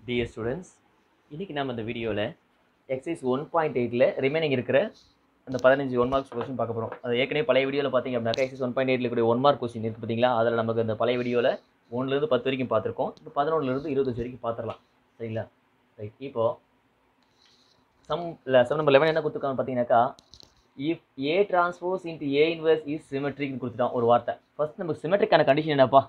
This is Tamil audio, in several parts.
டிஎஸ் ஸ்டூடெண்ட்ஸ் இன்றைக்கி நம்ம இந்த வீடியோவில் எக்ஸைஸ் ஒன் பாயிண்ட் எயிட்டில் ரிமைனிங் இருக்கிற அந்த பதினஞ்சு ஒன் மார்க்ஸ் கொஸ்டின் பார்க்க போகிறோம் அது ஏற்கனவே பழைய வீடியோவில் பார்த்தீங்க அப்படின்னாக்கா எக்ஸைஸ் ஒன் பாயிண்ட் எயிட்டில் கூடிய ஒன் மார்க் கொஸ்டின் இருக்குது பார்த்தீங்களா அதில் நமக்கு அந்த பழைய வீடியோவில் ஒன்றுலேருந்து பத்து வரைக்கும் பார்த்துருக்கோம் இப்போ பதினொன்றுலேருந்து இருபத்தஞ்சு வரைக்கும் பார்த்துடலாம் சரிங்களா ரைட் இப்போது சம் இல்லை சம் நம்பர் லெவன் என்ன கொடுத்துருக்காங்க பார்த்தீங்கன்னாக்கா if A transpose into A inverse is சிமெட்ரிக்னு கொடுத்துட்டான் ஒரு வார்த்தை ஃபர்ஸ்ட் நமக்கு சிமெட்ரிக்கான கண்டிஷன் என்னப்பா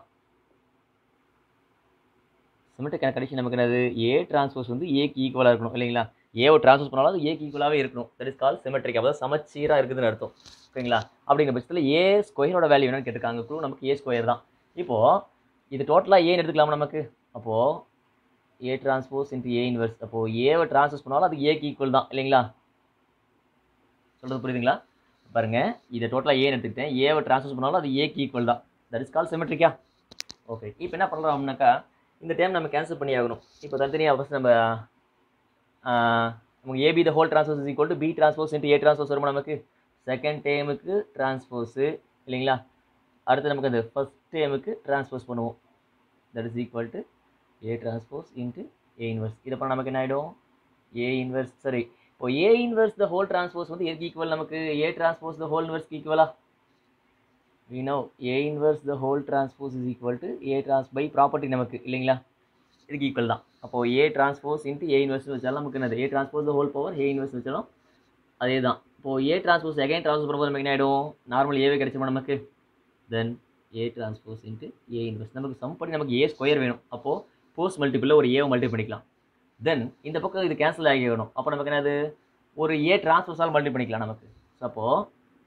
சிமெட்ரிக்கான கண்டிஷன் நமக்கு என்னது ஏ டிரான்ஸ்போஸ் வந்து ஏக்கு ஈக்குவலாக இருக்கணும் இல்லைங்களா ஏவை டிரான்ஸ்போஸ் பண்ணாலும் அது ஏக்கு ஈக்குவலாகவே இருக்கணும் தட் இஸ் கால் சிமெட்ரிக் அப்போ சமச்சீராக இருக்குதுன்னு அர்த்தம் ஓகேங்களா அப்படிங்கிற பட்சத்தில் ஏ ஸ்கொயரோட வேல்யூ என்னன்னு கேட்டிருக்காங்க க்ளூ நமக்கு ஏ ஸ்கொயர் தான் இப்போது இது டோட்டலாக ஏன்னு எடுத்துக்கலாமா நமக்கு அப்போது A transpose into A inverse அப்போது ஏவை டிரான்ஸ்போஸ் பண்ணாலும் அது ஏக்கு ஈக்குவல் தான் இல்லைங்களா சொல்கிறது புரியுதுங்களா பாருங்க இதை டோட்டலாக ஏன்னு எடுத்துக்கிட்டேன் ஏவை டிரான்ஸ்போஸ் பண்ணாலும் அது ஏக்கு ஈக்குவல் தான் தட் இஸ் கால் சிமெட்ரிக்கா ஓகே இப்போ என்ன பண்ணுறோம் அப்படின்னாக்கா இந்த டைம் நம்ம கேன்சல் பண்ணி ஆகணும் இப்போ தனித்தனியாக ஃபஸ்ட் நம்ம ஆஹ், நமக்கு A B the whole transpose is equal to B transpose into A transpose வருமா நமக்கு செகண்ட் டேமுக்கு டிரான்ஸ்போஸு இல்லைங்களா அடுத்து நமக்கு அந்த ஃபஸ்ட் டேமுக்கு டிரான்ஸ்போஸ் பண்ணுவோம் that is equal to A transpose into A inverse இதை பண்ண நமக்கு என்ன ஆகிடும் ஏ இன்வர்ஸ் சரி இப்போ A inverse the whole transpose வந்து எதுக்கு ஈக்குவல் நமக்கு ஏ டிரான்ஸ்போஸ் த ஹோல் இன்வர்ஸ்க்கு ஈக்குவலா we know A inverse the whole transpose is equal to A trans by property நமக்கு இல்லைங்களா இதுக்கு ஈக்குவல் தான் அப்போது A transpose into A inverse வச்சாலும் நமக்கு என்னது A transpose the whole power A inverse வச்சாலும் அதே தான் இப்போது A transpose again transpose பண்ணும்போது நமக்கு என்ன ஆகிடும் நார்மல் ஏவே கிடைச்சுமா நமக்கு then A transpose into A inverse நமக்கு சம் பண்ணி நமக்கு A ஸ்கொயர் வேணும் அப்போது போஸ்ட் மல்டிபிளில் ஒரு ஏவை மல்டி பண்ணிக்கலாம் தென் இந்த பக்கம் இது கேன்சல் ஆகி வேணும் அப்போ நமக்கு என்னது ஒரு ஏ டிரான்ஸ்போஸால் மல்டி பண்ணிக்கலாம் நமக்கு அப்போது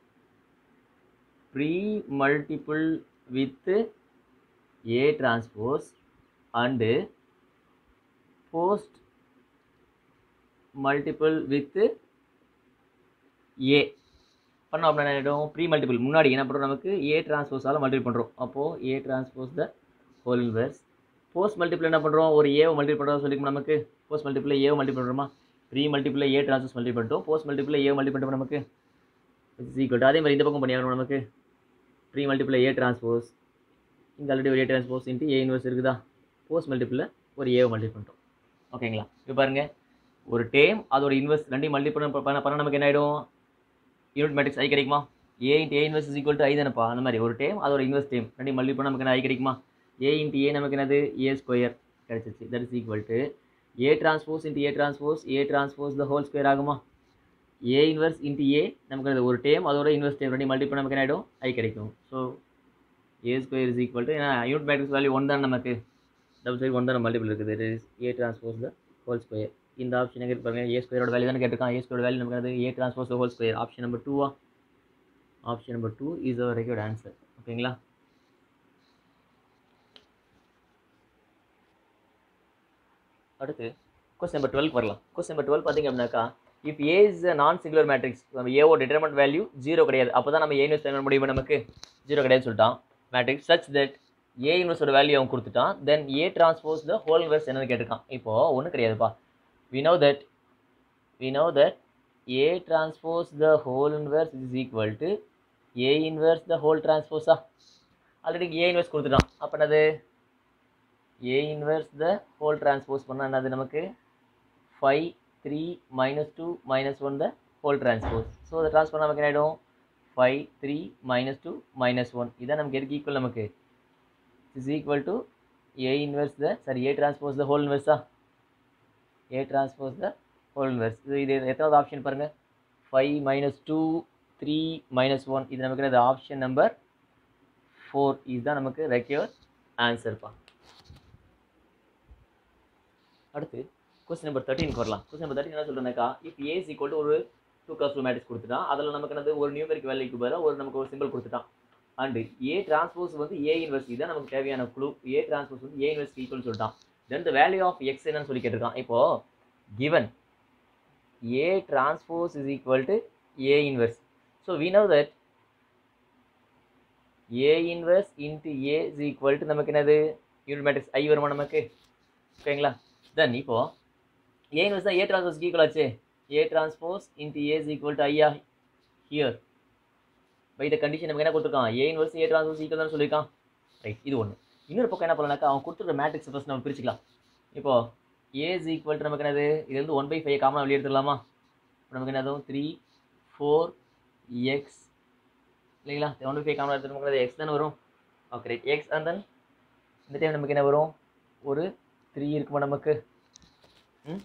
pre multiple with A transpose and post multiple with A பண்ணோம் அப்படின்னா என்ன ஆகிடும் ப்ரீ மல்டிபிள் முன்னாடி என்ன பண்ணுறோம் நமக்கு ஏ டிரான்ஸ்போஸால் மல்டிபிள் பண்ணுறோம் அப்போது A transpose the whole inverse post multiple என்ன பண்ணுறோம் ஒரு ஏவை மல்டிபிள் பண்ணுறோம் சொல்லிக்கணும் நமக்கு போஸ்ட் மல்டிபிள் ஏவை மல்டிபிள் பண்ணுறோமா pre multiple A transpose multiple பண்ணிட்டோம் போஸ்ட் மல்டிபிள் ஏவை மல்டிபிள் பண்ணுறோம் நமக்கு இட்ஸ் ஈக்குவல் அதே மாதிரி இந்த பக்கம் பண்ணியாகணும் நமக்கு ப்ரீ மல்டிபிள் ஏ டிரான்ஸ்போஸ் இங்கே ஆல்ரெடி ஒரு A transpose into A inverse இருக்குதா போஸ்ட் மல்டிபிளில் ஒரு ஏவை மல்டிபிள் பண்ணிட்டோம் ஓகேங்களா இப்போ பாருங்கள் ஒரு டேம் அதோட இன்வெர்ஸ் ரெண்டையும் மல்டிபிள் பண்ண பண்ண நமக்கு என்ன ஆகிடும் யூனிட் மேட்ரிக்ஸ் ஐ கிடைக்குமா A into A inverse equal to I தானப்பா அந்த மாதிரி ஒரு டேம் அதோட இன்வெர்ஸ் டேம் ரெண்டையும் மல்டிபிள் பண்ண நமக்கு என்ன ஐ கிடைக்குமா ஏ இன்ட்டு ஏ நமக்கு என்னது ஏ ஸ்கொயர் கிடைச்சிச்சு that is equal to A transpose into A transpose A transpose the whole square ஆகுமா ஏ இன்வெர்ஸ் இன்ட்டு ஏ நமக்கு அது ஒரு டேம் அதோட இன்வெர்ஸ் டேம் ரெண்டையும் மல்டிபிள் நமக்கு என்ன ஆகிடும் ஐ கிடைக்கும் so A square is equal to ஏன்னா யூனிட் மேட்ரிக்ஸ் வேல்யூ ஒன் தான் நமக்கு டபுள் சைடு ஒன் தான் மல்டிபிள் இருக்குது it is A transpose the whole square இந்த ஆப்ஷன் எங்கே இருப்பாங்க ஏ ஸ்கொயரோட வேல்யூ தானே கேட்டிருக்கான் ஏ ஸ்கொயரோட வேல்யூ நமக்கு அது A transpose the whole square option number டூவா option number two is our required answer ஓகேங்களா அடுத்து கொஸ்டின் நம்பர் டுவெல் வரலாம் கொஸ்டின் நம்பர் டுவெல் பார்த்தீங்க அப்படின்னாக்கா if A is non singular matrix நம்ம ஏவோட டிட்டர்மெண்ட் வேல்யூ ஜீரோ கிடையாது அப்போ தான் நம்ம ஏ இன்வெஸ்ட் பண்ண முடியும் நமக்கு ஜீரோ கிடையாது சொல்லிட்டான் மேட்ரிக்ஸ் சச் தட் ஏ இன்வெஸ்டோட வேல்யூ அவன் கொடுத்துட்டான் then A transpose the whole inverse என்னன்னு கேட்டிருக்கான் இப்போது ஒன்றும் கிடையாதுப்பா we know that we know that A transpose the whole inverse is equal to A inverse the whole டிரான்ஸ்போஸா ஆல்ரெடி ஏ இன்வெர்ஸ் கொடுத்துட்டான் அப்போ என்னது A inverse the whole transpose பண்ணால் என்னது நமக்கு five three minus two minus one the whole transpose so அதை ட்ரான்ஸ்ஃபர் நமக்கு என்ன ஆகிடும் five three minus two minus one இதான் நமக்கு எதுக்கு ஈக்குவல் நமக்கு is equal to A inverse the sorry A transpose the whole இன்வெர்ஸா A transpose the whole inverse இது இது எத்தனாவது ஆப்ஷன் பாருங்கள் five minus two three minus one இது நமக்கு என்னது ஆப்ஷன் நம்பர் ஃபோர் இதுதான் நமக்கு ரெக்யூர் ஆன்சர்ப்பா அடுத்து கொஸ்டின் நம்பர் தேர்ட்டினுக்கு வரலாம் கொஸ்டின் நம்பர் தேர்ட்டின் என்ன சொல்கிறேன்னாக்கா இஃப் ஏ இஸ் ஈக்குவல் ஒரு டூ கிளாஸ் டூ மேட்ரிக்ஸ் கொடுத்துட்டான் அதில் நமக்கு என்னது ஒரு நியூமெரிக் வேல்யூக்கு பதிலாக ஒரு நமக்கு ஒரு சிம்பிள் கொடுத்துட்டான் அண்டு ஏ டிரான்ஸ்போஸ் வந்து ஏ இன்வெர்ஸ் இதான் நமக்கு தேவையான குழு ஏ டிரான்ஸ்போஸ் வந்து ஏ இன்வெர்ஸ் ஈக்குவல் சொல்லிட்டான் then the value of X என்னன்னு சொல்லி கேட்டிருக்கான் இப்போது given A transpose is equal to A inverse so we now that A inverse into A is equal to நமக்கு என்னது யூனிட் மேட்ரிக்ஸ் ஐ வருமா நமக்கு ஓகேங்களா தென் இப்போ ஏ இன்வெர்ஸ் தான் ஏ டிரான்ஸ்போஸ் ஈக்குவல் ஆச்சு A transpose into A is equal to ஐயா ஹியர் பை த கண்டிஷன் நமக்கு என்ன கொடுத்துருக்கான் A inverse A transpose equal தான் சொல்லியிருக்கான் ரைட் இது ஒன்று இன்னொரு பக்கம் என்ன பண்ணலாம்னாக்கா அவன் கொடுத்துருக்க மேட்ரிக்ஸ் ஃபஸ்ட் நம்ம பிரிச்சுக்கலாம் இப்போ ஏ இஸ் ஈக்குவல் டு நமக்கு என்னது இதுலேருந்து ஒன் பை ஃபைவ் காமனாக வெளியே எடுத்துடலாமா இப்போ நமக்கு என்னதும் த்ரீ ஃபோர் எக்ஸ் இல்லைங்களா ஒன் பை ஃபைவ் காமனாக எடுத்து நமக்கு எக்ஸ் தானே வரும் okay right X and then இந்த டைம் நமக்கு என்ன வரும் ஒரு த்ரீ இருக்குமா நமக்கு ம்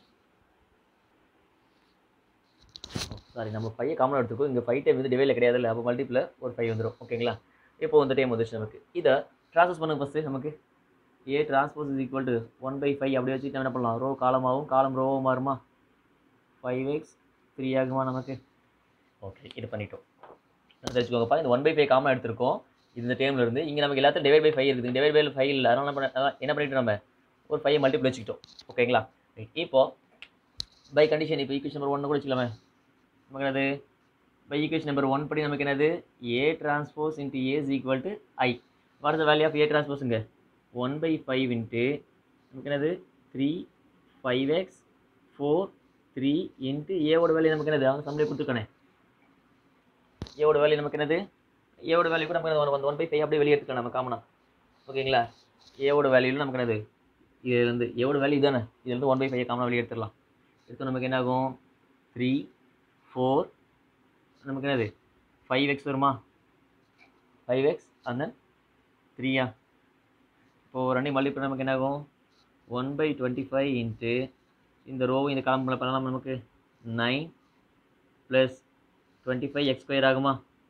சாரி நம்ம ஃபைவ் காமனாக எடுத்துக்கோ இங்கே ஃபைவ் டைம் வந்து டிவைடில் கிடையாது இல்லை அப்போ மல்டிப்பில் ஒரு ஃபைவ் வந்துடும் ஓகேங்களா இப்போ இந்த டைம் வந்துச்சு நமக்கு இதை ட்ரான்ஸ்ஃபர் பண்ணுங்க ஃபஸ்ட்டு நமக்கு A transpose is equal to one by five அப்படியே வச்சுட்டு நம்ம என்ன பண்ணலாம் ரோ காலமாகவும் காலம் ரோவும் மாறுமா ஃபைவ் எக்ஸ் த்ரீ ஆகுமா நமக்கு ஓகே இது பண்ணிட்டோம் தெரிஞ்சுக்கோங்கப்பா இந்த ஒன் பை ஃபைவ் காமனாக எடுத்திருக்கோம் இந்த டைம்ல இருந்து இங்கே நமக்கு எல்லாத்தையும் டிவைட் பை ஃபைவ் இருக்குது டிவைட் பை ஃபைவ் இல்லை அதனால என்ன பண்ண அதான் என்ன பண்ணிட்டு நம்ம ஒரு ஃபைவ் மல்டிபிள் வச்சுக்கிட்டோம் ஓகேங்களா ரைட் இப்போ பை கண்டிஷன் இப்போ ஈக்குவேஷன் நம்பர் ஒன்று கூட வச்சுக்கலாமே நமக்கு என்னது பை ஈக்குவேஷன் நம்பர் ஒன் படி நமக்கு என்னது A transpose into A is equal to I what the value of A டிரான்ஸ்போஸுங்க ஒன் பை ஃபைவ் இன்ட்டு நமக்கு என்னது three five X four three into ஏவோட வேல்யூ நமக்கு என்னது அவங்க சம்லே கொடுத்துருக்கானே ஏவோட வேல்யூ நமக்கு என்னது ஏவோட வேல்யூ கூட நமக்கு ஒன் ஒன் பை ஃபைவ் அப்படியே வெளியே எடுத்துக்கலாம் நம்ம காமனாக ஓகேங்களா ஏவோட வேல்யூவில் நமக்கு என்னது இதுலேருந்து ஏவோட வேல்யூ தானே இதுலேருந்து ஒன் பை ஃபைவ் காமனாக வெளியே எடுத்துடலாம் எடுத்து நமக்கு என்ன ஆகும் த்ரீ ஃபோர் நமக்கு என்னது ஃபைவ் எக்ஸ் வருமா ஃபைவ் எக்ஸ் அண்ட் தென் த்ரீயா இப்போது ரெண்டையும் மல்டிபிள் நமக்கு என்ன ஆகும் one by twenty five into இந்த ரோவும் இந்த காலம் பண்ணலாம் நமக்கு nine plus twenty five X square ஆகுமா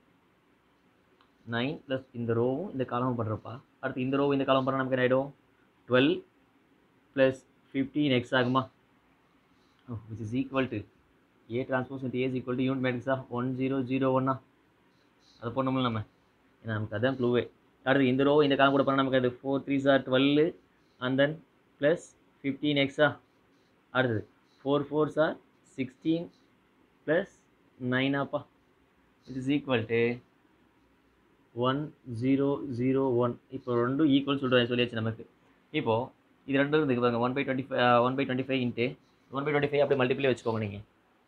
நைன் ப்ளஸ் இந்த ரோவும் இந்த காலமும் பண்ணுறப்பா அடுத்து இந்த ரோவும் இந்த காலம் பண்ணால் நமக்கு என்ன ஆகிடும் டுவெல் ப்ளஸ் ஃபிஃப்டீன் எக்ஸ் ஆகுமா which is equal to A transpose into A is equal to unit மேட்ரிக்ஸா ஒன் ஜீரோ ஜீரோ ஒன்னா அதை போடணும்ல நம்ம ஏன்னா நமக்கு அதான் ப்ளூவே அடுத்து இந்த ரோ இந்த காலம் கூட பண்ணால் நமக்கு அது four three sir twelve and then plus fifteen எக்ஸா அடுத்தது four four sir sixteen plus நைனாப்பா it is equal to one zero zero one இப்போ ரெண்டும் ஈக்குவல் சொல்கிறேன் சொல்லியாச்சு நமக்கு இப்போது இது ரெண்டும் இருக்குது பாருங்க one by twenty five one by twenty five into one by twenty five அப்படியே மல்டிப்ளே வச்சுக்கோங்க நீங்கள்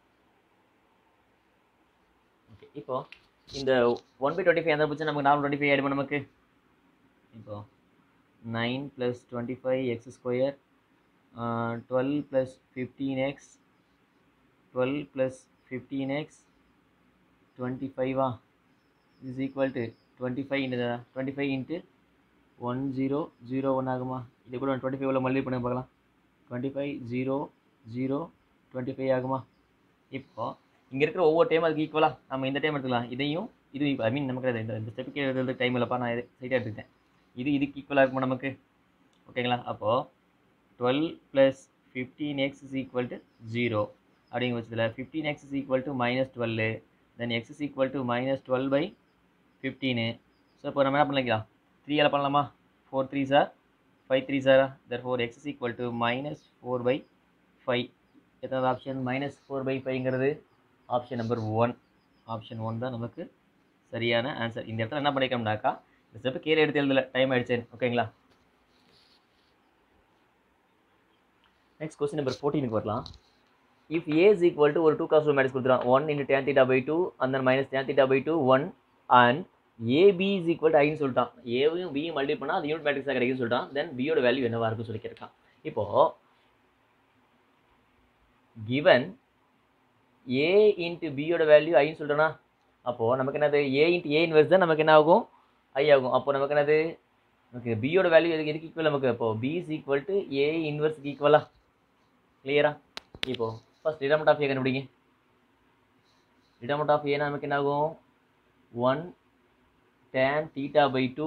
ஓகே இப்போ இந்த ஒன் பை டுவெண்ட்டி ஃபைவ் அந்த பட்சம் நமக்கு நாலு டுவெண்ட்டி ஃபைவ் ஆயிடுமா நமக்கு இப்போ nine plus twenty five X square twelve plus fifteen X twelve plus fifteen X twenty ஃபைவா is equal to twenty five into twenty five into one zero zero one ஆகுமா இது கூட டுவெண்ட்டி ஃபைவ்ல மல்டி பண்ணி பார்க்கலாம் twenty five zero zero twenty five ஆகுமா இப்போ இங்கே இருக்கிற ஒவ்வொரு டைம் அதுக்கு ஈக்குவலாக நம்ம இந்த டைம் எடுத்துக்கலாம் இதையும் இது ஐ மீன் நமக்கு அது இந்த இந்த ஸ்டெப்புக்கு எழுதுறதுக்கு டைம் இல்லைப்பா நான் சைட்டாக எடுத்துக்கிட்டேன் இது இதுக்கு ஈக்குவலாக இருக்குமா நமக்கு ஓகேங்களா அப்போது twelve plus fifteen X is equal to zero அப்படிங்கிற பட்சத்தில் fifteen X is equal to minus twelve then X is equal to minus twelve by fifteen so இப்போ நம்ம என்ன பண்ணிக்கலாம் த்ரீ எல்லாம் பண்ணலாமா four three sir five three sir தர் four X is equal to minus four by five எத்தனாவது ஆப்ஷன் மைனஸ் ஃபோர் பை ஃபைவ்ங்கிறது option number one option one தான் நமக்கு சரியான ஆன்சர் இந்த இடத்துல என்ன பண்ணிக்கோம்னாக்கா இந்த ஸ்டெப்பு கீழே எடுத்து எழுதல டைம் ஆயிடுச்சு ஓகேங்களா நெக்ஸ்ட் கொஸ்டின் நம்பர் ஃபோர்டீனுக்கு வரலாம் if A is equal to ஒரு டூ காஸ்ட் மேட்ரிக்ஸ் கொடுத்துருவான் one into tan theta by two அந்த minus tan theta by two one and AB is equal to ஐன்னு சொல்லிட்டான் ஏவையும் பியும் மல்டி பண்ணால் அது யூனிட் மேட்ரிக்ஸாக கிடைக்கும்னு சொல்லிட்டான் தென் பியோட வேல்யூ என்னவா இருக்குன்னு சொல்லி கேட்கான் இப்போது கிவன் ஏ இன்ட்டு பியோட வேல்யூ ஐன்னு சொல்கிறேன்னா அப்போது நமக்கு என்னது ஏ இன்ட்டு ஏ இன்வெர்ஸ் தான் நமக்கு என்ன ஆகும் ஐ ஆகும் அப்போ நமக்கு என்னது நமக்கு பியோட வேல்யூ எதுக்கு எதுக்கு ஈக்குவல் நமக்கு அப்போ B is equal to A இன்வெர்ஸ்க்கு ஈக்குவலா கிளியரா இப்போ ஃபர்ஸ்ட் டிடர்மெண்ட் ஆஃப் ஏ கண்டுபிடிங்க டிடர்மெண்ட் ஆஃப் ஏ நமக்கு என்ன ஆகும் one tan theta by 2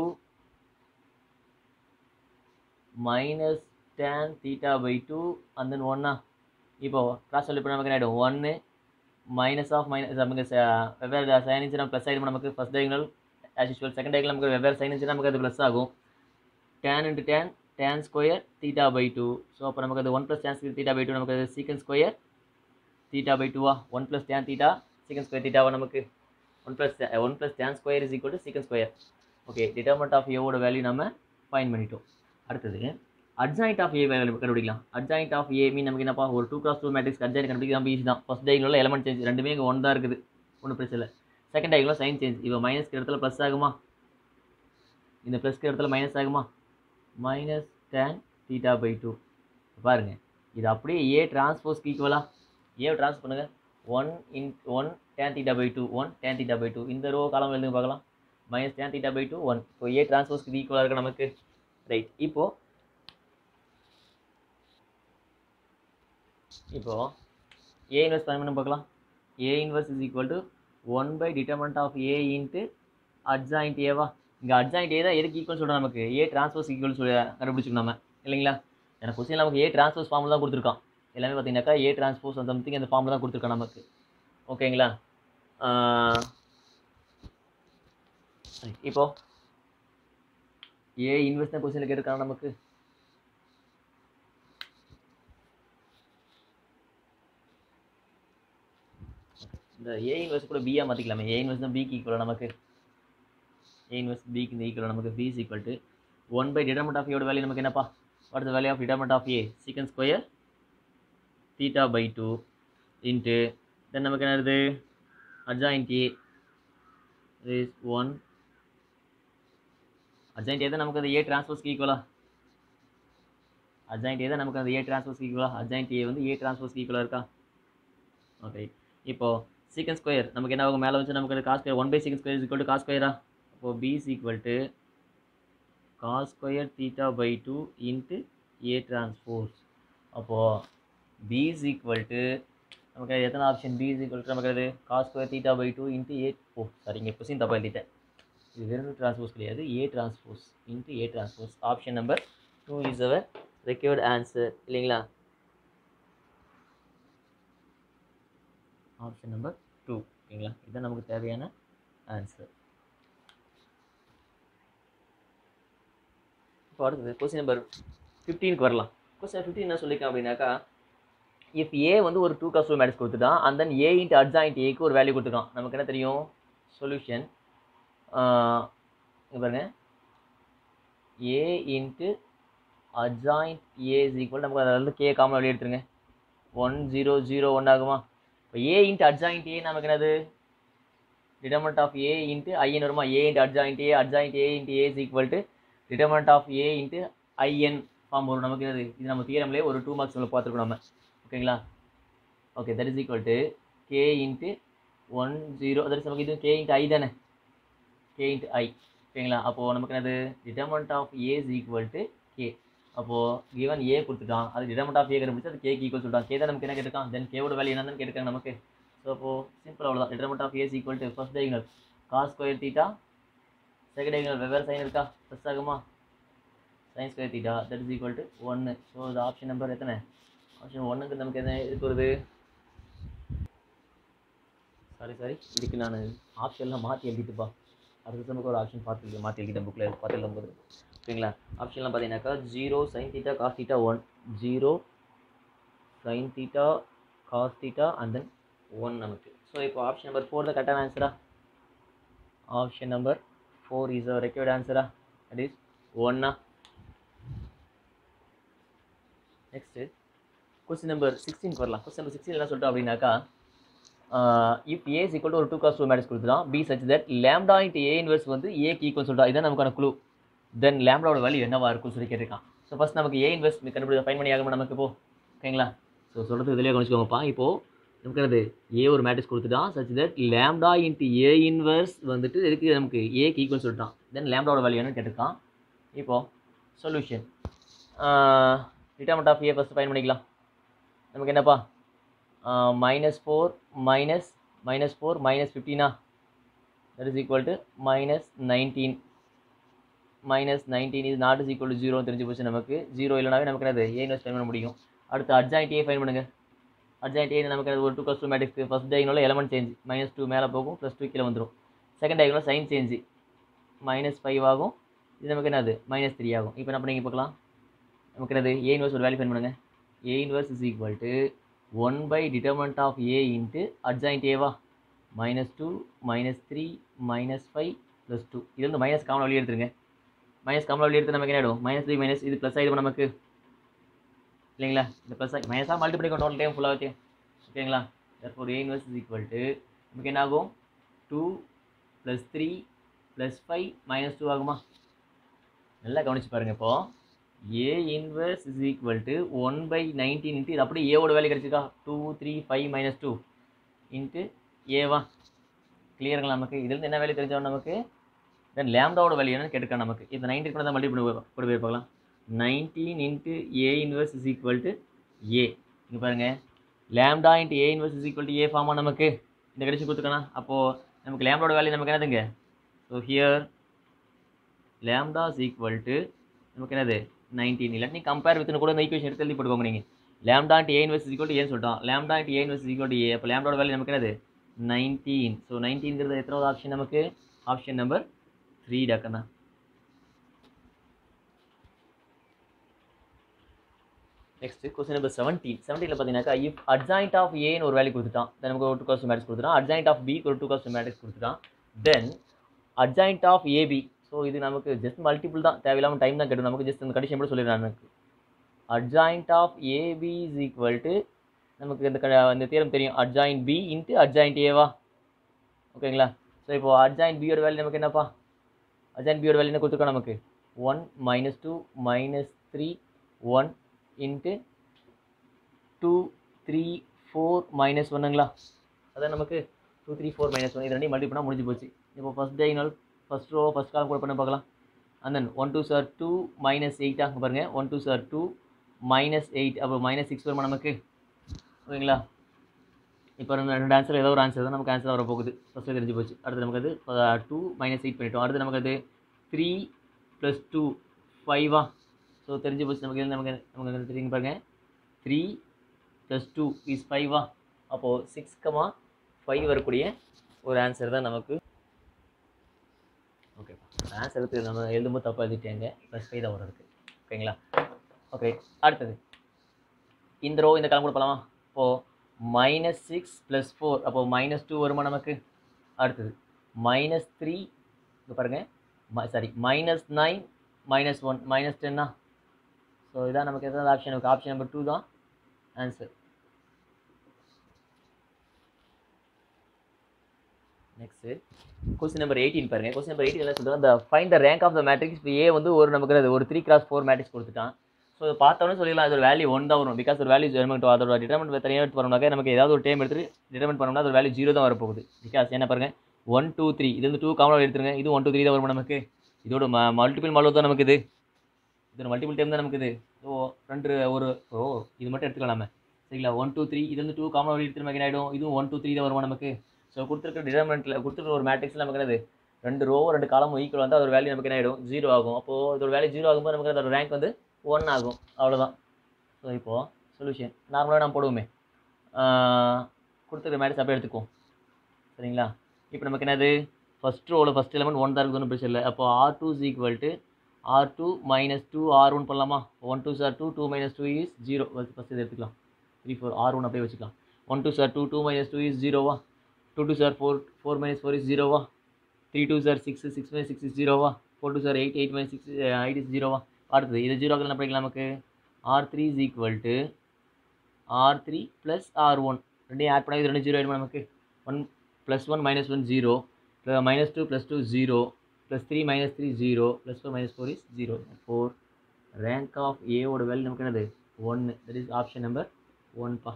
minus tan theta by 2 and then 1 இப்போ கிராஸ் சொல்லி நமக்கு என்ன ஆகிடும் ஒன்று மைனஸ் ஆஃப் மைனஸ் நமக்கு ச- வெவ்வேறு சைன் இருந்துச்சுன்னா ப்ளஸ் ஆகிடும் நமக்கு first diagonal as usual second diagonal நமக்கு வெவ்வேறு சைன் இருந்துச்சுன்னா நமக்கு அது ப்ளஸ் ஆகும் tan into tan tan square theta by two so அப்போ நமக்கு அது one plus tan theta by two நமக்கு அது சீக்கன் ஸ்கொயர் தீட்டா பை டூவா one plus tan theta secant square தீட்டாவா நமக்கு one plus one plus tan square is equal to secant square okay determinant of ஏவோட வேல்யூ நம்ம ஃபைன் பண்ணிட்டோம் அடுத்தது அட்ஜாயிண்ட் ஆஃப் ஏ வேல்யூ கண்டுபிடிக்கலாம் அட்ஜாயிண்ட் ஆஃப் ஏ மீன் நமக்கு என்னப்பா ஒரு two cross two matrix adjoint கண்டுபிடிக்கலாம் ஈஸி தான் ஃபஸ்ட் டைகுலர் எலமெண்ட் சேஞ்ச் ரெண்டுமே இங்கே ஒன் தான் இருக்குது ஒன்றும் பிரச்சனை இல்லை செகண்ட் டைகுலர் சைன் சேஞ்ச் இப்போ மைனஸ்க்கு இடத்துல ப்ளஸ் ஆகுமா இந்த ப்ளஸ்க்கு இடத்துல மைனஸ் ஆகுமா minus tan theta by two பாருங்க இது அப்படியே ஏ டிரான்ஸ்போஸ்க்கு ஈக்குவலா ஏ ட்ரான்ஸ் பண்ணுங்க one in one tan theta by two one tan theta by two இந்த ரோ காலம் எழுதுங்க பார்க்கலாம் minus tan theta by two one இப்போ ஏ டிரான்ஸ்போஸ்க்கு ஈக்குவலாக இருக்கு நமக்கு ரைட் இப்போ இப்போ ஏ இன்வெர்ஸ் பண்ணி பார்க்கலாம் A inverse is equal to one by determinant of A into adjoint ஏவா இங்கே அட்ஜாயிண்ட் ஏ தான் எதுக்கு ஈக்குவல் சொல்கிறோம் நமக்கு ஏ டிரான்ஸ்போஸ் ஈக்குவல் சொல்லி கண்டுபிடிச்சிக்கணும் நம்ம இல்லைங்களா எனக்கு கொஸ்டின் நமக்கு ஏ டிரான்ஸ்போஸ் ஃபார்மில் தான் கொடுத்துருக்கான் எல்லாமே பார்த்தீங்கன்னாக்கா ஏ டிரான்ஸ்போஸ் சம்திங் அந்த ஃபார்மில் தான் கொடுத்துருக்கான் நமக்கு ஓகேங்களா ஆஹ் சரி, இப்போ ஏ இன்வெஸ்ட் தான் கொஸ்டினில் கேட்டிருக்காங்க நமக்கு இந்த ஏ இன்வெஸ்ட் கூட பியா மாற்றிக்கலாமே ஏ இன்வெஸ்ட் தான் பிக்கு ஈக்குவலாக நமக்கு ஏ இன்வெஸ்ட் பிக்கு இந்த ஈக்குவலாக நமக்கு B is equal to one by determinant of ஏயோட வேல்யூ நமக்கு என்னப்பா what the value of determinant of A secant square theta by two into then நமக்கு என்னது adjoint A is one adjoint A தான் நமக்கு அந்த ஏ டிரான்ஸ்போஸ்க்கு ஈக்குவலா அட்ஜாயிண்ட் ஏ தான் நமக்கு அந்த ஏ டிரான்ஸ்போஸ்க்கு ஈக்குவலா அட்ஜாயிண்ட் ஏ வந்து ஏ டிரான்ஸ்போஸ்க்கு ஈக்குவலாக இருக்கா ஓகே இப்போ சீக்கன் ஸ்கொயர் நமக்கு என்ன ஆகும் மேலே வந்து நமக்கு cos square one by secant square is equal to cos ஸ்கொயரா அப்போ B is equal to cos square theta by two into A transpose அப்போது பி இஸ் ஈக்குவல் டு நமக்கு எத்தனை option B is equal to நமக்கு அது cos square theta by two into A oh sorry இங்கே கொஸ்டின் தப்பாக எழுதிட்டேன் இது வெறும் டிரான்ஸ்போஸ் கிடையாது A transpose into A transpose option number two is our required answer இல்லைங்களா ஆப்ஷன் நம்பர் டூ ஓகேங்களா இதுதான் நமக்கு தேவையான ஆன்சர் இப்போ அடுத்தது கொஸ்டின் நம்பர் ஃபிஃப்டீனுக்கு வரலாம் கொஸ்டின் ஃபிஃப்டீன் என்ன சொல்லியிருக்கேன் அப்படின்னாக்கா இஃப் ஏ வந்து ஒரு டூ காஸ்ட் மேட்ரிக்ஸ் கொடுத்துட்டான் and then A into adjoint ஏக்கு ஒரு வேல்யூ கொடுத்துருக்கான் நமக்கு என்ன தெரியும் சொல்யூஷன் இங்கே பாருங்க A into adjoint A is equal நமக்கு அதில் வந்து கே காமன் வெளியே எடுத்துருங்க ஒன் ஜீரோ ஜீரோ ஒன் ஆகுமா இப்போ ஏ இன்ட்டு அட்ஜாயிண்ட் ஏ நமக்கு என்னது determinant of A into IN வருமா A into adjoint A adjoint A into A is equal to determinant of A into IN form வரும் நமக்கு என்னது இது நம்ம தியரம்லேயே ஒரு டூ மார்க்ஸ் பார்த்துருக்கோம் நம்ம ஓகேங்களா okay that is equal to K into one zero that is நமக்கு இது கே இன்ட்டு ஐ தானே கே இன்ட்டு ஐ ஓகேங்களா அப்போது நமக்கு என்னது determinant of A is equal to K அப்போது கிவன் ஏ கொடுத்துட்டான் அது டிடர்மெண்ட் ஆஃப் ஏ கண்டுபிடிச்சு அது கேக்கு ஈக்குவல் சொல்லிட்டான் கே தான் நமக்கு என்ன கேட்டிருக்கான் தென் கேவோட வேல்யூ என்னன்னு கேட்டிருக்காங்க நமக்கு ஸோ அப்போது சிம்பிள் அவ்வளோதான் determinant of A is equal to first diagonal cos square theta second diagonal வெவ்வேறு சைன் இருக்கா ப்ளஸ் ஆகுமா sine square theta that is equal to ஒன்று ஸோ இது ஆப்ஷன் நம்பர் எத்தனை ஆப்ஷன் ஒன்றுக்கு நமக்கு என்ன இதுக்கு வருது சாரி சாரி இதுக்கு நான் ஆப்ஷன்லாம் மாற்றி எழுதிட்டுப்பா அடுத்த நமக்கு ஒரு ஆப்ஷன் பார்த்து மாற்றி எழுதிட்டேன் புக்கில் பார்த்து எழுதும்போது ஓகேங்களா ஆப்ஷன்லாம் பார்த்தீங்கன்னாக்கா zero sine theta cos theta one zero sine theta cos theta and then one நமக்கு ஸோ இப்போ ஆப்ஷன் நம்பர் ஃபோர் தான் கரெக்டான ஆன்சரா option number four is a required ஆன்சரா தட் இஸ் ஒன்னா நெக்ஸ்ட்டு கொஸ்டின் நம்பர் சிக்ஸ்டீன் வரலாம் கொஸ்டின் நம்பர் சிக்ஸ்டீன் என்ன சொல்லிட்டோம் அப்படின்னாக்கா if A is equal to ஒரு டூ காஸ் டூ மேட்ரிக்ஸ் கொடுத்துட்டான் B such that lambda into A inverse வந்து ஏக்கு ஈக்குவல் சொல்லிட்டா இதான் நமக்கான குழு தென் லேம்டாவோட வேல்யூ என்னவா இருக்கும்னு சொல்லி கேட்டிருக்கான் ஸோ ஃபஸ்ட் நமக்கு ஏ இன்வெர்ஸ் கண்டுபிடி ஃபைன் பண்ணி ஆகுமா நமக்கு இப்போ ஓகேங்களா ஸோ சொல்கிறது இதிலே கவனிச்சுக்கோங்கப்பா இப்போது நமக்கு என்னது ஏ ஒரு மேட்ரிக்ஸ் கொடுத்துட்டான் such that lambda into A inverse வந்துட்டு இதுக்கு நமக்கு ஏக்கு ஈக்குவல் சொல்லிட்டான் தென் லேம்டாவோட வேல்யூ என்னன்னு கேட்டிருக்கான் இப்போது solution determinant of A first find பண்ணிக்கலாம் நமக்கு என்னப்பா minus four minus minus four minus ஃபிஃப்டீனா that is equal to minus nineteen minus nineteen இது நாட் இஸ் ஈக்குவல் டு ஜீரோன்னு தெரிஞ்சு போச்சு நமக்கு ஜீரோ இல்லைனாவே நமக்கு என்னது ஏ இன்வெஸ்ட் ஃபைன் பண்ண முடியும் அடுத்து அட்ஜாயிண்ட் ஏ ஃபைன் பண்ணுங்க அட்ஜாயிண்ட் ஏ நமக்கு அது ஒரு two cross two matrix first டயகனோட எலமெண்ட் சேஞ்ச் மைனஸ் டூ மேலே போகும் ப்ளஸ் டூ கீழே வந்துடும் செகண்ட் டயகனோட சைன் சேஞ்சு மைனஸ் ஃபைவ் ஆகும் இது நமக்கு என்னது மைனஸ் த்ரீ ஆகும் இப்போ என்ன பண்ணீங்க பார்க்கலாம் நமக்கு என்னது ஏ இன்வெர்ஸ் ஒரு வேல்யூ ஃபைன் பண்ணுங்க A inverse is equal to one by determinant of A into adjoint ஏவா minus two minus three minus five plus two இது வந்து மைனஸ் காமன் வெளியே எடுத்துருங்க மைனஸ் காமன் வெளியே எடுத்து நமக்கு என்ன ஆகிடும் மைனஸ் த்ரீ மைனஸ் இது ப்ளஸ் ஆகிடும் நமக்கு இல்லைங்களா இந்த ப்ளஸ் ஆகி மைனஸாக மல்டிப்ளை பண்ண டோட்டல் டைம் ஃபுல்லாக ஓகேங்களா therefore A inverse is equal to நமக்கு என்ன ஆகும் two plus three plus five minus two ஆகுமா நல்லா கவனிச்சு பாருங்கள் இப்போது A inverse is equal to one by nineteen into இது அப்படியே ஏவோட வேல்யூ கிடச்சிருக்கா two three five minus two into ஏவா கிளியருங்களா நமக்கு இதுலேருந்து என்ன வேல்யூ தெரிஞ்சோம் நமக்கு தென் லேம்டாவோட வேல்யூ என்னன்னு கேட்டுருக்கா நமக்கு இந்த நைன்டீன் கூட தான் மல்டிபிள் போட்டு போய் பார்க்கலாம் nineteen into A inverse is equal to A இங்கே பாருங்கள் lambda into A inverse is equal to A ஃபார்மா நமக்கு இந்த கடிச்சு கொடுத்துக்கணும் அப்போது நமக்கு லேம்டாவோட வேல்யூ நமக்கு என்னதுங்க so here lambda is equal to நமக்கு என்னது நைன்டீன் இல்லாட்டி கம்பேர் வித்னு கூட இந்த ஈக்குவேஷன் எடுத்து எழுதி போட்டுக்கோங்க நீங்கள் lambda into A inverse equal to ஏன்னு சொல்லிட்டோம் lambda into A inverse equal to A அப்போ லேம்டாவோட வேல்யூ நமக்கு என்னது நைன்டீன் ஸோ நைன்டீன்கிறது எத்தனாவது ஆப்ஷன் நமக்கு ஆப்ஷன் நம்பர் த்ரீ டாக்கண்ணா நெக்ஸ்ட் கொஸ்டின் நம்பர் செவன்டீன் செவன்டீனில் பார்த்தீங்கன்னாக்கா இஃப் அட்ஜாயிண்ட் ஆஃப் ஏன்னு ஒரு வேல்யூ கொடுத்துட்டான் தென் நமக்கு ஒரு டூ காஸ்ட் மேட்ரிக்ஸ் கொடுத்துட்டான் அட்ஜாயிண்ட் ஆஃப் பி ஒரு டூ காஸ்ட் மேட்ரிக்ஸ் கொடுத்துட்டான் then adjoint of AB so இது நமக்கு ஜஸ்ட் மல்டிபிள் தான் தேவையில்லாமல் டைம் தான் கெடும் நமக்கு ஜஸ்ட் இந்த கண்டிஷன் மட்டும் சொல்லிடுறேன் எனக்கு adjoint of AB is equal to நமக்கு இந்த க- இந்த தியரம் தெரியும் அட்ஜாயிண்ட் பி இன்ட்டு அட்ஜாயிண்ட் ஏவா ஓகேங்களா ஸோ இப்போ அட்ஜாயிண்ட் பியோட வேல்யூ நமக்கு என்னப்பா அட்ஜாயிண்ட் பியோட வேல்யூ என்ன கொடுத்துருக்கோம் நமக்கு one minus two minus three one into two three four minus ஒன்னுங்களா அதான் நமக்கு two three four minus one இது ரெண்டையும் மல்டி பண்ணால் முடிஞ்சு போச்சு இப்போ first diagonal first row first column கூட பண்ண பார்க்கலாம் and then one two sir two minus eight அங்கே பாருங்கள் one two sir two minus eight அப்போ மைனஸ் சிக்ஸ் வருமா நமக்கு ஓகேங்களா இப்போ ரெண்டு ரெண்டு ஆன்சர் ஏதோ ஒரு ஆன்சர் தான் நமக்கு ஆன்சர் வர போகுது ஃபஸ்ட்டு தெரிஞ்சு போச்சு அடுத்து நமக்கு அது டூ மைனஸ் எயிட் பண்ணிட்டோம் அடுத்து நமக்கு அது த்ரீ ப்ளஸ் டூ ஃபைவா ஸோ தெரிஞ்சு போச்சு நமக்கு இதுல நமக்கு நமக்கு தெரியுங்க பாருங்க த்ரீ ப்ளஸ் டூ இஸ் ஃபைவா அப்போது சிக்ஸ் கமா ஃபைவ் வரக்கூடிய ஒரு ஆன்சர் தான் நமக்கு ஓகே ஆன்சர் எடுத்து நம்ம எழுதும்போது தப்பாக எழுதிட்டேங்க ப்ளஸ் ஃபைவ் தான் வரும் ஓகேங்களா ஓகே அடுத்தது இந்த ரோ இந்த காலம் கூட போகலாமா இப்போது மைனஸ் சிக்ஸ் ப்ளஸ் ஃபோர் அப்போது மைனஸ் டூ வருமா நமக்கு அடுத்தது மைனஸ் த்ரீ இங்கே பாருங்கள் sorry minus nine minus one minus டென்னா ஸோ இதான் நமக்கு எதாவது ஆப்ஷன் நமக்கு ஆப்ஷன் நம்பர் டூ தான் answer next question number eighteen பாருங்க கொஸ்டின் நம்பர் எயிட்டீன் என்ன சொல்றது அந்த find the rank of the matrix இப்போ ஏ வந்து ஒரு நமக்கு அது ஒரு த்ரீ கிராஸ் ஃபோர் மேட்ரிக்ஸ் கொடுத்துட்டான் ஸோ இதை பார்த்தோன்னே சொல்லிடலாம் அது ஒரு வேல்யூ ஒன் தான் வரும் பிகாஸ் ஒரு வேல்யூ நமக்கு அதோட டிட்டர்மெண்ட் தனியாக எடுத்து வரணும்னாக்க நமக்கு ஏதாவது ஒரு டைம் எடுத்து டிட்டர்மெண்ட் பண்ணோம்னா அது வேல்யூ ஜீரோ தான் வரப்போகுது பிகாஸ் என்ன பாருங்க ஒன் டூ த்ரீ இது வந்து டூ காமனாக எடுத்துருங்க இது ஒன் டூ த்ரீ தான் வரும் நமக்கு இதோட மல்டிபிள் மாடல் தான் நமக்கு இது இது மல்டிபிள் டைம் தான் நமக்கு இது ஸோ ரெண்டு ஒரு ஓ இது மட்டும் எடுத்துக்கலாம் நம்ம சரிங்களா ஒன் டூ த்ரீ இது வந்து டூ காமனாக வெளியே எடுத்து நமக்கு என்ன ஆகிடும் இதுவும் ஒன் டூ த்ரீ தான் வருமா நமக்கு ஸோ கொடுத்துருக்க டிட்டர்மெண்ட்டில் கொடுத்துருக்க ஒரு மேட்ரிக்ஸில் நமக்கு என்னது ரெண்டு ரோ ரெண்டு காலமும் ஈக்குவல் வந்து அதோட வேல்யூ நமக்கு என்ன ஆகிடும் ஜீரோ ஆகும் அப்போது இதோட வேல்யூ ஜீரோ ஆகும்போது நமக்கு அதோட ரேங்க் வந்து ஒன் ஆகும் அவ்வளோதான் ஸோ இப்போது சொல்யூஷன் நார்மலாக நம்ம போடுவோமே கொடுத்துருக்க மேட்ரிக்ஸ் அப்படியே எடுத்துக்குவோம் சரிங்களா இப்போ நமக்கு என்னது ஃபஸ்ட் ரோவில் ஃபஸ்ட் எலமெண்ட் ஒன் தான் இருக்குது ஒன்றும் பிரச்சனை இல்லை அப்போ R two is equal to R two minus two R one பண்ணலாமா one two sir two two minus two is zero first இது எடுத்துக்கலாம் த்ரீ ஃபோர் ஆர் ஒன் அப்படியே வச்சுக்கலாம் one two sir two two minus two is ஜீரோவா two two star four four minus four is ஜீரோவா three two star six six minus six is ஜீரோவா four two star eight eight minus six eight is ஜீரோவா அடுத்தது இது ஜீரோ என்ன படிக்கலாம் நமக்கு R three is equal to R three plus R one ரெண்டையும் ஆட் பண்ணால் இது ரெண்டு ஜீரோ ஆகிடுமா நமக்கு one plus one minus one zero minus two plus two zero plus three minus three zero plus four minus four is zero four rank of ஏவோட வேல்யூ நமக்கு என்னது ஒன்று that is option number ஒன்ப்பா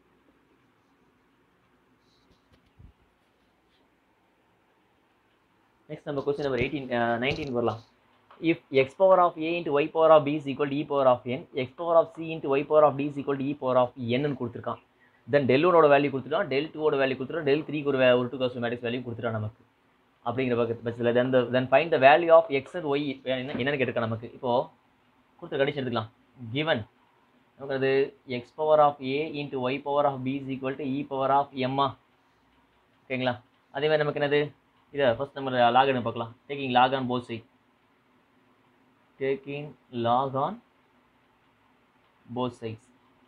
next நம்ம கொஸ்டின் நம்பர் எயிட்டீன் நைன்டீன் வரலாம் if x power of A into y power of b is equal to e power of n x power of c into y power of d is equal to e power of என்னன்னு கொடுத்துருக்கான் தென் டெல் ஒனோட வேல்யூ கொடுத்துட்டான் டெல் டூவோட வேல்யூ கொடுத்துட்டான் டெல் த்ரீக்கு ஒரு வே- ஒரு டூ காஸ்ட் மேட்ரிக்ஸ் வேல்யூ கொடுத்துட்டான் நமக்கு அப்படிங்கிற பக்கத்து பட்சத்தில் then then find the value of x and y என்ன என்னன்னு கேட்டுருக்கான் நமக்கு இப்போது கொடுத்த கண்டிஷன் எடுத்துக்கலாம் கிவன் நமக்கு அது x power of A into y power of b is equal to e power of எம்மா ஓகேங்களா அதே மாதிரி நமக்கு என்னது இதை ஃபர்ஸ்ட் நம்ம லாக் ஆன் பார்க்கலாம் taking log on both side taking log on both sides